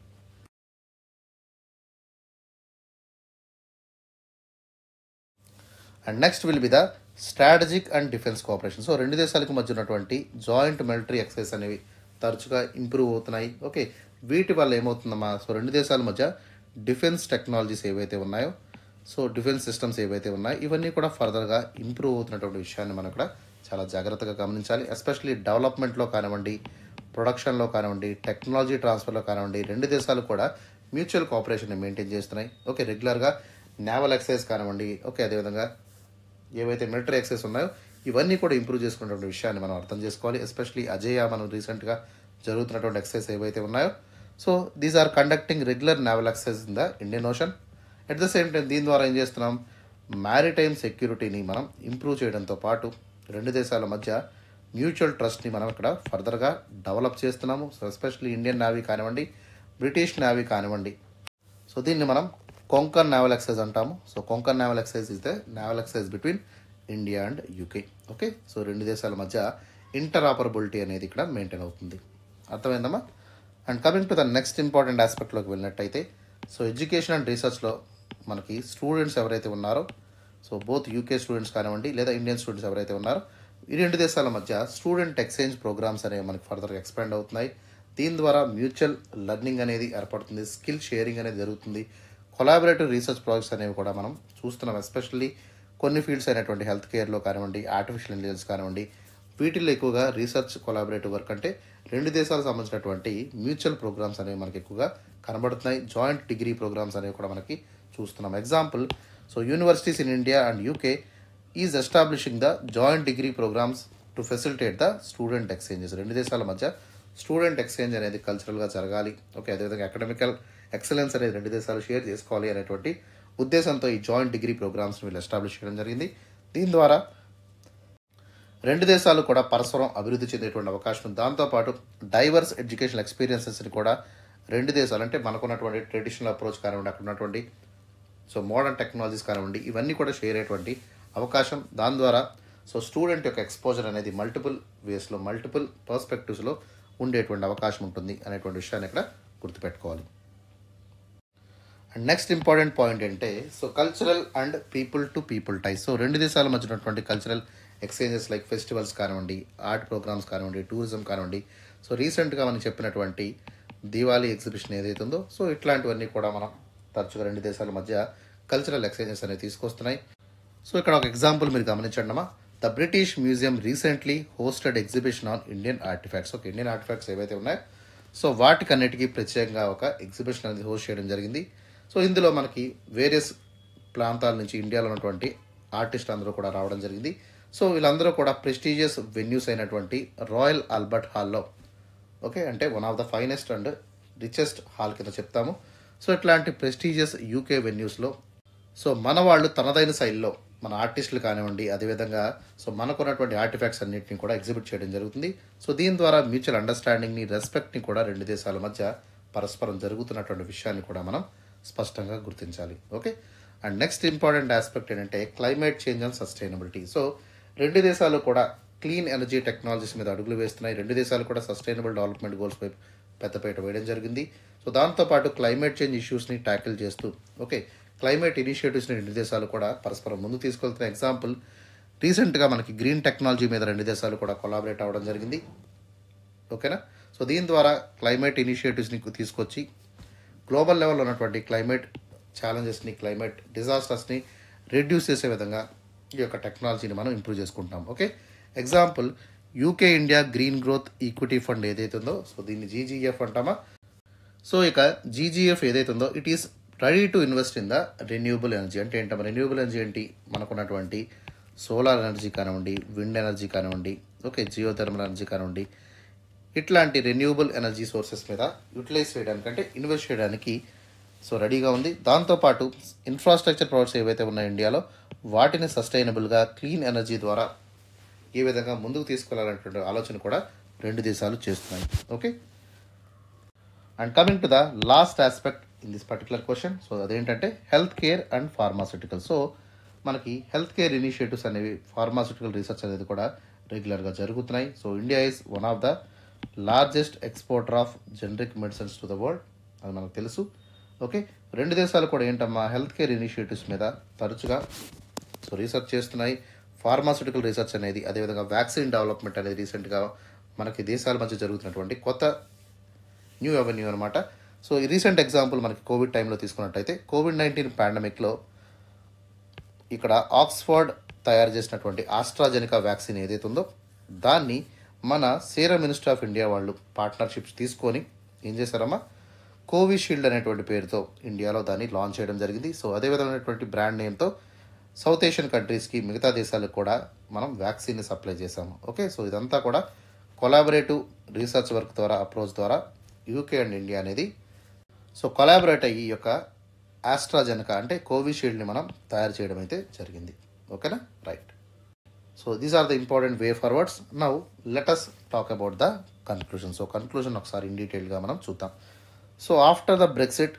Speaker 1: and next will be the strategic and defence cooperation so రెండు దేశాలకు మధ్య ఉన్నటువంటి జాయింట్ మిలిటరీ ఎక్సైజ్ అనేవి తరచుగా ఇంప్రూవ్ అవుతున్నాయి ఓకే వీటి వల్ల ఏమవుతుందమ్మా సో రెండు దేశాల మధ్య డిఫెన్స్ టెక్నాలజీస్ ఏవైతే ఉన్నాయో సో డిఫెన్స్ సిస్టమ్స్ ఏవైతే ఉన్నాయో ఇవన్నీ కూడా ఫర్దర్గా ఇంప్రూవ్ అవుతున్నటువంటి విషయాన్ని మనం ఇక్కడ చాలా జాగ్రత్తగా గమనించాలి ఎస్పెషలీ డెవలప్మెంట్లో కానివ్వండి ప్రొడక్షన్లో కానివ్వండి టెక్నాలజీ ట్రాన్స్ఫర్లో కానివ్వండి రెండు దేశాలు కూడా మ్యూచువల్ కోఆపరేషన్ని మెయింటైన్ చేస్తున్నాయి ఓకే రెగ్యులర్గా నేవల్ ఎక్సైజ్ కానివ్వండి ఓకే అదేవిధంగా ఏవైతే మిలిటరీ ఎక్సైజ్ ఉన్నాయో ఇవన్నీ కూడా ఇంప్రూవ్ చేసుకున్నటువంటి విషయాన్ని మనం అర్థం చేసుకోవాలి ఎస్పెషలీ అజయ మనం రీసెంట్గా జరుగుతున్నటువంటి ఎక్సైజ్ ఏవైతే ఉన్నాయో so these are conducting regular naval exercise in the Indian Ocean at the same time దీని ద్వారా ఏం చేస్తున్నాం మ్యారిటైమ్ సెక్యూరిటీని మనం ఇంప్రూవ్ చేయడంతో పాటు రెండు దేశాల మధ్య మ్యూచువల్ ట్రస్ట్ని మనం ఇక్కడ ఫర్దర్గా డెవలప్ చేస్తున్నాము సో ఎస్పెషల్లీ ఇండియన్ నేవీ కానివ్వండి బ్రిటిష్ నేవీ కానివ్వండి సో దీన్ని మనం కొంకన్ నావల్ ఎక్సైజ్ అంటాము so Konkan naval exercise is the naval exercise between India and UK okay so రెండు దేశాల మధ్య ఇంటర్ ఆపరబిలిటీ అనేది ఇక్కడ మెయింటైన్ అవుతుంది అర్థమైందమ్మా and coming to the next important ఆస్పెక్ట్లోకి వెళ్ళినట్టయితే సో ఎడ్యుకేషన్ అండ్ రీసెర్చ్లో మనకి స్టూడెంట్స్ ఎవరైతే ఉన్నారో సో బోత్ యూకే స్టూడెంట్స్ కానివ్వండి లేదా ఇండియన్ స్టూడెంట్స్ ఎవరైతే ఉన్నారో ఈ రెండు దేశాల మధ్య స్టూడెంట్ ఎక్స్చేంజ్ ప్రోగ్రామ్స్ అనేవి మనకి ఫర్దర్గా ఎక్స్పాండ్ అవుతున్నాయి దీని ద్వారా మ్యూచువల్ లెర్నింగ్ అనేది ఏర్పడుతుంది స్కిల్ షేరింగ్ అనేది జరుగుతుంది కొలాబరేటివ్ రీసెర్చ్ ప్రాజెక్ట్స్ అనేవి కూడా మనం చూస్తున్నాం ఎస్పెషల్లీ కొన్ని ఫీల్డ్స్ అయినటువంటి హెల్త్ కేర్లో కానివ్వండి ఆర్టిఫిషియల్ ఇంటెలిజెన్స్ కానివ్వండి వీటిల్లో ఎక్కువగా రీసెర్చ్ కొలాబరేటివ్ వర్క్ అంటే రెండు దేశాలకు సంబంధించినటువంటి మ్యూచువల్ ప్రోగ్రామ్స్ అనేవి మనకి ఎక్కువగా కనబడుతున్నాయి జాయింట్ డిగ్రీ ప్రోగ్రామ్స్ అనేవి కూడా మనకి చూస్తున్నాం example so universities in India and UK is establishing the joint degree programmes to facilitate the student exchanges రెండు దేశాల మధ్య స్టూడెంట్ ఎక్స్చేంజ్ అనేది కల్చరల్గా జరగాలి ఓకే అదేవిధంగా అకాడమికల్ ఎక్సలెన్స్ అనేది రెండు దేశాలు షేర్ చేసుకోవాలి అనేటువంటి ఉద్దేశంతో ఈ జాయింట్ డిగ్రీ ప్రోగ్రామ్స్ వీళ్ళు ఎస్టాబ్లిష్ చేయడం జరిగింది దీని ద్వారా రెండు దేశాలు కూడా పరస్పరం అభివృద్ధి చెందేటువంటి అవకాశం ఉంది దాంతోపాటు డైవర్స్ ఎడ్యుకేషన్ ఎక్స్పీరియన్సెస్ని కూడా రెండు దేశాలు అంటే మనకున్నటువంటి ట్రెడిషనల్ అప్రోచ్ కానివ్వండి అక్కడ ఉన్నటువంటి సో మోడర్న్ టెక్నాలజీస్ కానివ్వండి ఇవన్నీ కూడా షేర్ అయ్యేటువంటి అవకాశం దాని ద్వారా సో స్టూడెంట్ యొక్క ఎక్స్పోజర్ అనేది మల్టిపుల్ వేస్లో మల్టిపుల్ పర్స్పెక్టివ్స్లో ఉండేటువంటి అవకాశం ఉంటుంది అనేటువంటి విషయాన్ని ఇక్కడ గుర్తుపెట్టుకోవాలి అండ్ నెక్స్ట్ ఇంపార్టెంట్ పాయింట్ అంటే so cultural and people to people ties so రెండు దేశాల మధ్య ఉన్నటువంటి కల్చరల్ ఎక్స్చేంజెస్ లైక్ ఫెస్టివల్స్ కానివ్వండి ఆర్ట్ ప్రోగ్రామ్స్ కానివ్వండి టూరిజం కానివ్వండి సో రీసెంట్గా మనం చెప్పినటువంటి దీవాళీ ఎగ్జిబిషన్ ఏదైతే ఉందో సో ఇట్లాంటివన్నీ కూడా మనం తరచుగా రెండు దేశాల మధ్య కల్చరల్ ఎక్స్చేంజెస్ అనేవి తీసుకొస్తున్నాయి సో ఇక్కడ ఒక ఎగ్జాంపుల్ మీరు గమనించండి అమ్మా the British Museum recently hosted exhibition on Indian artefacts okay Indian artefacts ఏవైతే ఉన్నాయో సో వాటికన్నిటికీ ప్రత్యేకంగా ఒక ఎగ్జిబిషన్ అనేది హోస్ట్ చేయడం జరిగింది సో ఇందులో మనకి వేరియస్ ప్రాంతాల నుంచి ఇండియాలో ఉన్నటువంటి ఆర్టిస్ట్ అందరూ కూడా రావడం జరిగింది సో వీళ్ళందరూ కూడా ప్రెస్టీజియస్ వెన్యూస్ అయినటువంటి రాయల్ ఆల్బర్ట్ హాల్లో ఓకే అంటే one of the finest and richest hall కింద చెప్తాము సో ఇట్లాంటి ప్రెస్టీజియస్ యూకే వెన్యూస్లో సో మన వాళ్ళు తనదైన శైలిలో మన ఆర్టిస్టులు కానివ్వండి అదేవిధంగా సో మనకున్నటువంటి ఆర్టిఫాక్ట్స్ అన్నింటినీ కూడా ఎగ్జిబిట్ చేయడం జరుగుతుంది సో దీని ద్వారా మ్యూచువల్ అండర్స్టాండింగ్ని రెస్పెక్ట్ని కూడా రెండు దేశాల మధ్య పరస్పరం జరుగుతున్నటువంటి విషయాన్ని కూడా మనం స్పష్టంగా గుర్తించాలి okay and next important aspect ఏంటంటే climate change and sustainability so రెండు దేశాలు కూడా క్లీన్ ఎనర్జీ టెక్నాలజీస్ మీద అడుగులు వేస్తున్నాయి రెండు దేశాలు కూడా సస్టైనబుల్ డెవలప్మెంట్ గోల్స్ పై పెద్దపీట వేయడం జరిగింది సో దాంతోపాటు క్లైమేట్ చేంజ్ ఇష్యూస్ని ట్యాకిల్ చేస్తూ ఓకే క్లైమేట్ ఇనిషియేటివ్స్ని రెండు దేశాలు కూడా పరస్పరం ముందు తీసుకెళ్తున్న ఎగ్జాంపుల్ రీసెంట్గా మనకి గ్రీన్ టెక్నాలజీ మీద రెండు దేశాలు కూడా కొలాబరేట్ అవ్వడం జరిగింది ఓకేనా సో దీని ద్వారా క్లైమేట్ ఇనిషియేటివ్స్ని తీసుకొచ్చి గ్లోబల్ లెవెల్లో ఉన్నటువంటి క్లైమేట్ ఛాలెంజెస్ని క్లైమేట్ డిజాస్టర్స్ని రెడ్యూస్ చేసే విధంగా ఈ యొక్క టెక్నాలజీని మనం ఇంప్రూవ్ చేసుకుంటాం okay example UK India green growth equity fund ఏదైతే ఉందో సో దీన్ని జీజీఎఫ్ అంటామా సో ఇక జీజీఎఫ్ ఏదైతే ఉందో it is ready to invest in the renewable energy అంటే ఏంటమ్మా రెన్యూబుల్ ఎనర్జీ ఏంటి మనకున్నటువంటి సోలార్ ఎనర్జీ కానివ్వండి విండ్ ఎనర్జీ కానివ్వండి ఓకే జియో థర్మల్ ఎనర్జీ కానివ్వండి ఇట్లాంటి రెన్యూబుల్ ఎనర్జీ సోర్సెస్ మీద యూటిలైజ్ చేయడానికి అంటే ఇన్వెస్ట్ చేయడానికి సో రెడీగా ఉంది దాంతోపాటు ఇన్ఫ్రాస్ట్రక్చర్ ప్రాజెక్ట్స్ ఏవైతే ఉన్నాయో ఇండియాలో వాటిని సస్టైనబుల్గా క్లీన్ ఎనర్జీ ద్వారా ఏ విధంగా ముందుకు తీసుకెళ్లాలనేటువంటి ఆలోచన కూడా రెండు దేశాలు చేస్తున్నాయి okay and coming to the last aspect in this particular question so అదేంటంటే health care and pharmaceutical so మనకి హెల్త్ కేర్ ఇనిషియేటివ్స్ అనేవి ఫార్మాస్యూటికల్ రీసెర్చ్ అనేది కూడా రెగ్యులర్గా జరుగుతున్నాయి so India is one of the largest exporter of generic medicines to the world అది మనకు తెలుసు ఓకే రెండు దేశాలు కూడా ఏంటమ్మా హెల్త్ కేర్ ఇనిషియేటివ్స్ మీద తరచుగా సో రీసెర్చ్ చేస్తున్నాయి ఫార్మాస్యూటికల్ రీసెర్చ్ అనేది అదేవిధంగా వ్యాక్సిన్ డెవలప్మెంట్ అనేది రీసెంట్గా మనకి దేశాల మధ్య జరుగుతున్నటువంటి కొత్త న్యూ అవెన్యూ అనమాట సో ఈ రీసెంట్ ఎగ్జాంపుల్ మనకి కోవిడ్ టైంలో తీసుకున్నట్టయితే కోవిడ్ నైన్టీన్ పాండమిక్లో ఇక్కడ ఆక్స్ఫర్డ్ తయారు చేసినటువంటి ఆస్ట్రాజెనికా వ్యాక్సిన్ ఏదైతే ఉందో దాన్ని మన సీరం మినిస్టర్ ఆఫ్ ఇండియా వాళ్ళు పార్ట్నర్షిప్స్ తీసుకొని ఏం చేశారమ్మా కోవిషీల్డ్ అనేటువంటి పేరుతో ఇండియాలో దాన్ని లాంచ్ చేయడం జరిగింది సో అదే విధమైనటువంటి బ్రాండ్ నేమ్తో సౌత్ ఏషియన్ కంట్రీస్కి మిగతా దేశాలకు కూడా మనం వ్యాక్సిన్ని సప్లై చేసాము ఓకే సో ఇదంతా కూడా కొలాబరేటివ్ రీసెర్చ్ వర్క్ ద్వారా అప్రోచ్ ద్వారా యూకే అండ్ ఇండియా అనేది సో కొలాబరేట్ అయ్యి ఈ యొక్క ఆస్ట్రాజెనకా అంటే కోవిషీల్డ్ని మనం తయారు చేయడం అయితే జరిగింది ఓకేనా right so these are the important way forwards now let us talk about the conclusion so conclusion ఒకసారి ఇన్ డీటెయిల్గా మనం చూద్దాం so after the Brexit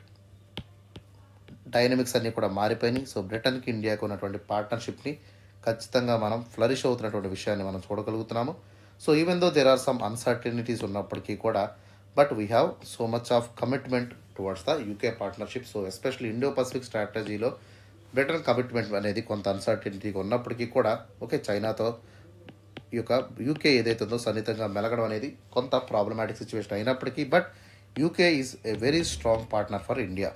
Speaker 1: dynamics అన్నీ కూడా మారిపోయినాయి సో బ్రిటన్కి ఇండియాకు ఉన్నటువంటి పార్ట్నర్షిప్ని ఖచ్చితంగా మనం ఫ్లరిష్ అవుతున్నటువంటి విషయాన్ని మనం చూడగలుగుతున్నాము so even though there are some uncertainties ఉన్నప్పటికీ కూడా but we have so much of commitment towards the UK partnership so especially Indo Pacific స్ట్రాటజీలో బ్రిటన్ కమిట్మెంట్ అనేది కొంత అన్సర్టనిటీగా ఉన్నప్పటికీ కూడా ఓకే చైనాతో ఈ యొక్క యూకే ఏదైతే ఉందో సన్నిహితంగా మెలగడం అనేది కొంత ప్రాబ్లమాటిక్ సిచ్యువేషన్ అయినప్పటికీ but UK is a very strong partner for India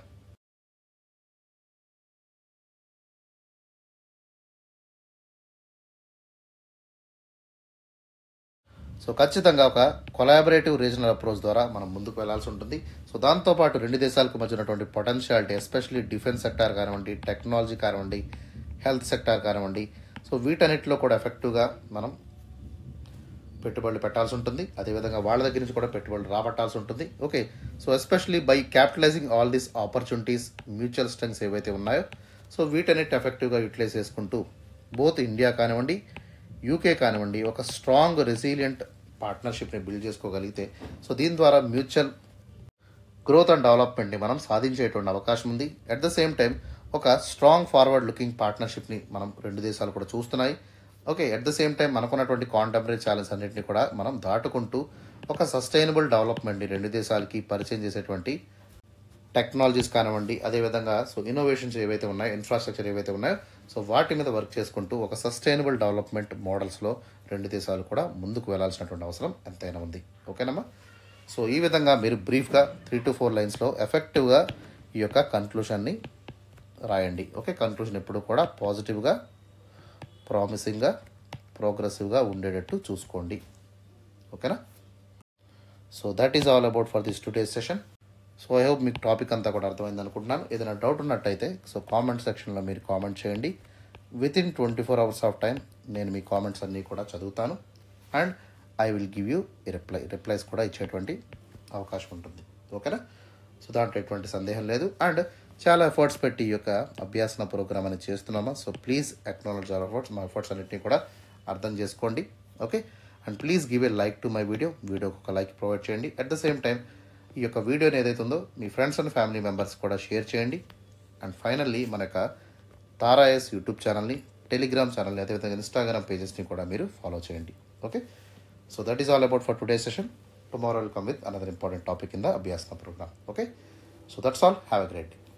Speaker 1: so ఖచ్చితంగా ఒక కొలాబరేటివ్ రీజనల్ అప్రోచ్ ద్వారా మనం ముందుకు వెళ్లాల్సి ఉంటుంది సో దాంతోపాటు రెండు దేశాలకు మధ్య ఉన్నటువంటి పొటెన్షియాలిటీ ఎస్పెషల్లీ డిఫెన్స్ సెక్టార్ కానివ్వండి టెక్నాలజీ కానివ్వండి హెల్త్ సెక్టార్ కానివ్వండి సో వీటన్నిటిలో కూడా ఎఫెక్టివ్గా మనం పెట్టుబడులు పెట్టాల్సి ఉంటుంది అదేవిధంగా వాళ్ళ దగ్గర నుంచి కూడా పెట్టుబడులు రాబట్టాల్సి ఉంటుంది okay so especially by capitalising all these opportunities mutual strengths ఏవైతే ఉన్నాయో సో వీటన్నిటి ఎఫెక్టివ్గా యూటిలైజ్ చేసుకుంటూ బోత్ ఇండియా కానివ్వండి యూకే కానివ్వండి ఒక స్ట్రాంగ్ రెసిలియంట్ పార్ట్నర్షిప్ని బిల్డ్ చేసుకోగలిగితే సో దీని ద్వారా మ్యూచువల్ గ్రోత్ అండ్ డెవలప్మెంట్ని మనం సాధించేటువంటి అవకాశం ఉంది అట్ ద సేమ్ టైం ఒక స్ట్రాంగ్ ఫార్వర్డ్ లుకింగ్ పార్ట్నర్షిప్ని మనం రెండు దేశాలు కూడా చూస్తున్నాయి okay at the same time మనకున్నటువంటి కాంటెంపరీ ఛాలెంజ్ అన్నింటినీ కూడా మనం దాటుకుంటూ ఒక సస్టైనబుల్ డెవలప్మెంట్ని రెండు దేశాలకి పరిచయం చేసేటువంటి టెక్నాలజీస్ కానివ్వండి అదేవిధంగా సో ఇన్నోవేషన్స్ ఏవైతే ఉన్నాయో ఇన్ఫ్రాస్ట్రక్చర్ ఏవైతే ఉన్నాయో సో వాటి మీద వర్క్ చేసుకుంటూ ఒక సస్టైనబుల్ డెవలప్మెంట్ మోడల్స్లో రెండు దేశాలు కూడా ముందుకు వెళ్ళాల్సినటువంటి అవసరం ఎంతైనా ఉంది ఓకేనమ్మా సో ఈ విధంగా మీరు బ్రీఫ్గా త్రీ టు ఫోర్ లైన్స్లో ఎఫెక్టివ్గా ఈ యొక్క కన్క్లూషన్ని రాయండి ఓకే కన్క్లూషన్ ఎప్పుడు కూడా పాజిటివ్గా ప్రామిసింగ్గా ప్రోగ్రెసివ్గా ఉండేటట్టు చూసుకోండి ఓకేనా so that is all about for this today's session so I hope మీకు టాపిక్ అంతా కూడా అర్థమైంది అనుకుంటున్నాను ఏదైనా డౌట్ ఉన్నట్టయితే సో కామెంట్ సెక్షన్లో మీరు కామెంట్ చేయండి with in twenty four hours of time నేను మీ కామెంట్స్ అన్నీ కూడా చదువుతాను and I will give you ఈ రిప్లై రిప్లైస్ కూడా ఇచ్చేటువంటి అవకాశం ఉంటుంది ఓకేనా సో దాంట్లో ఎటువంటి సందేహం లేదు అండ్ చాలా ఎఫర్ట్స్ పెట్టి ఈ యొక్క అభ్యాసన ప్రోగ్రామ్ అనేది చేస్తున్నామా so please acknowledge our efforts మా ఎఫర్ట్స్ అన్నింటినీ కూడా అర్థం చేసుకోండి okay and please give a like to my video వీడియోకి ఒక లైక్ ప్రొవైడ్ చేయండి అట్ ద సేమ్ టైం ఈ యొక్క వీడియోని ఏదైతే ఉందో మీ ఫ్రెండ్స్ అండ్ ఫ్యామిలీ మెంబర్స్ కూడా షేర్ చేయండి అండ్ ఫైనల్లీ మన యొక్క తారాయస్ యూట్యూబ్ ఛానల్ని టెలిగ్రామ్ ఛానల్ని అదేవిధంగా ఇన్స్టాగ్రామ్ పేజెస్ని కూడా మీరు ఫాలో చేయండి okay so that is all about for today session tomorrow will come with another important topic in the Abhyasana programme okay so that's all have a great day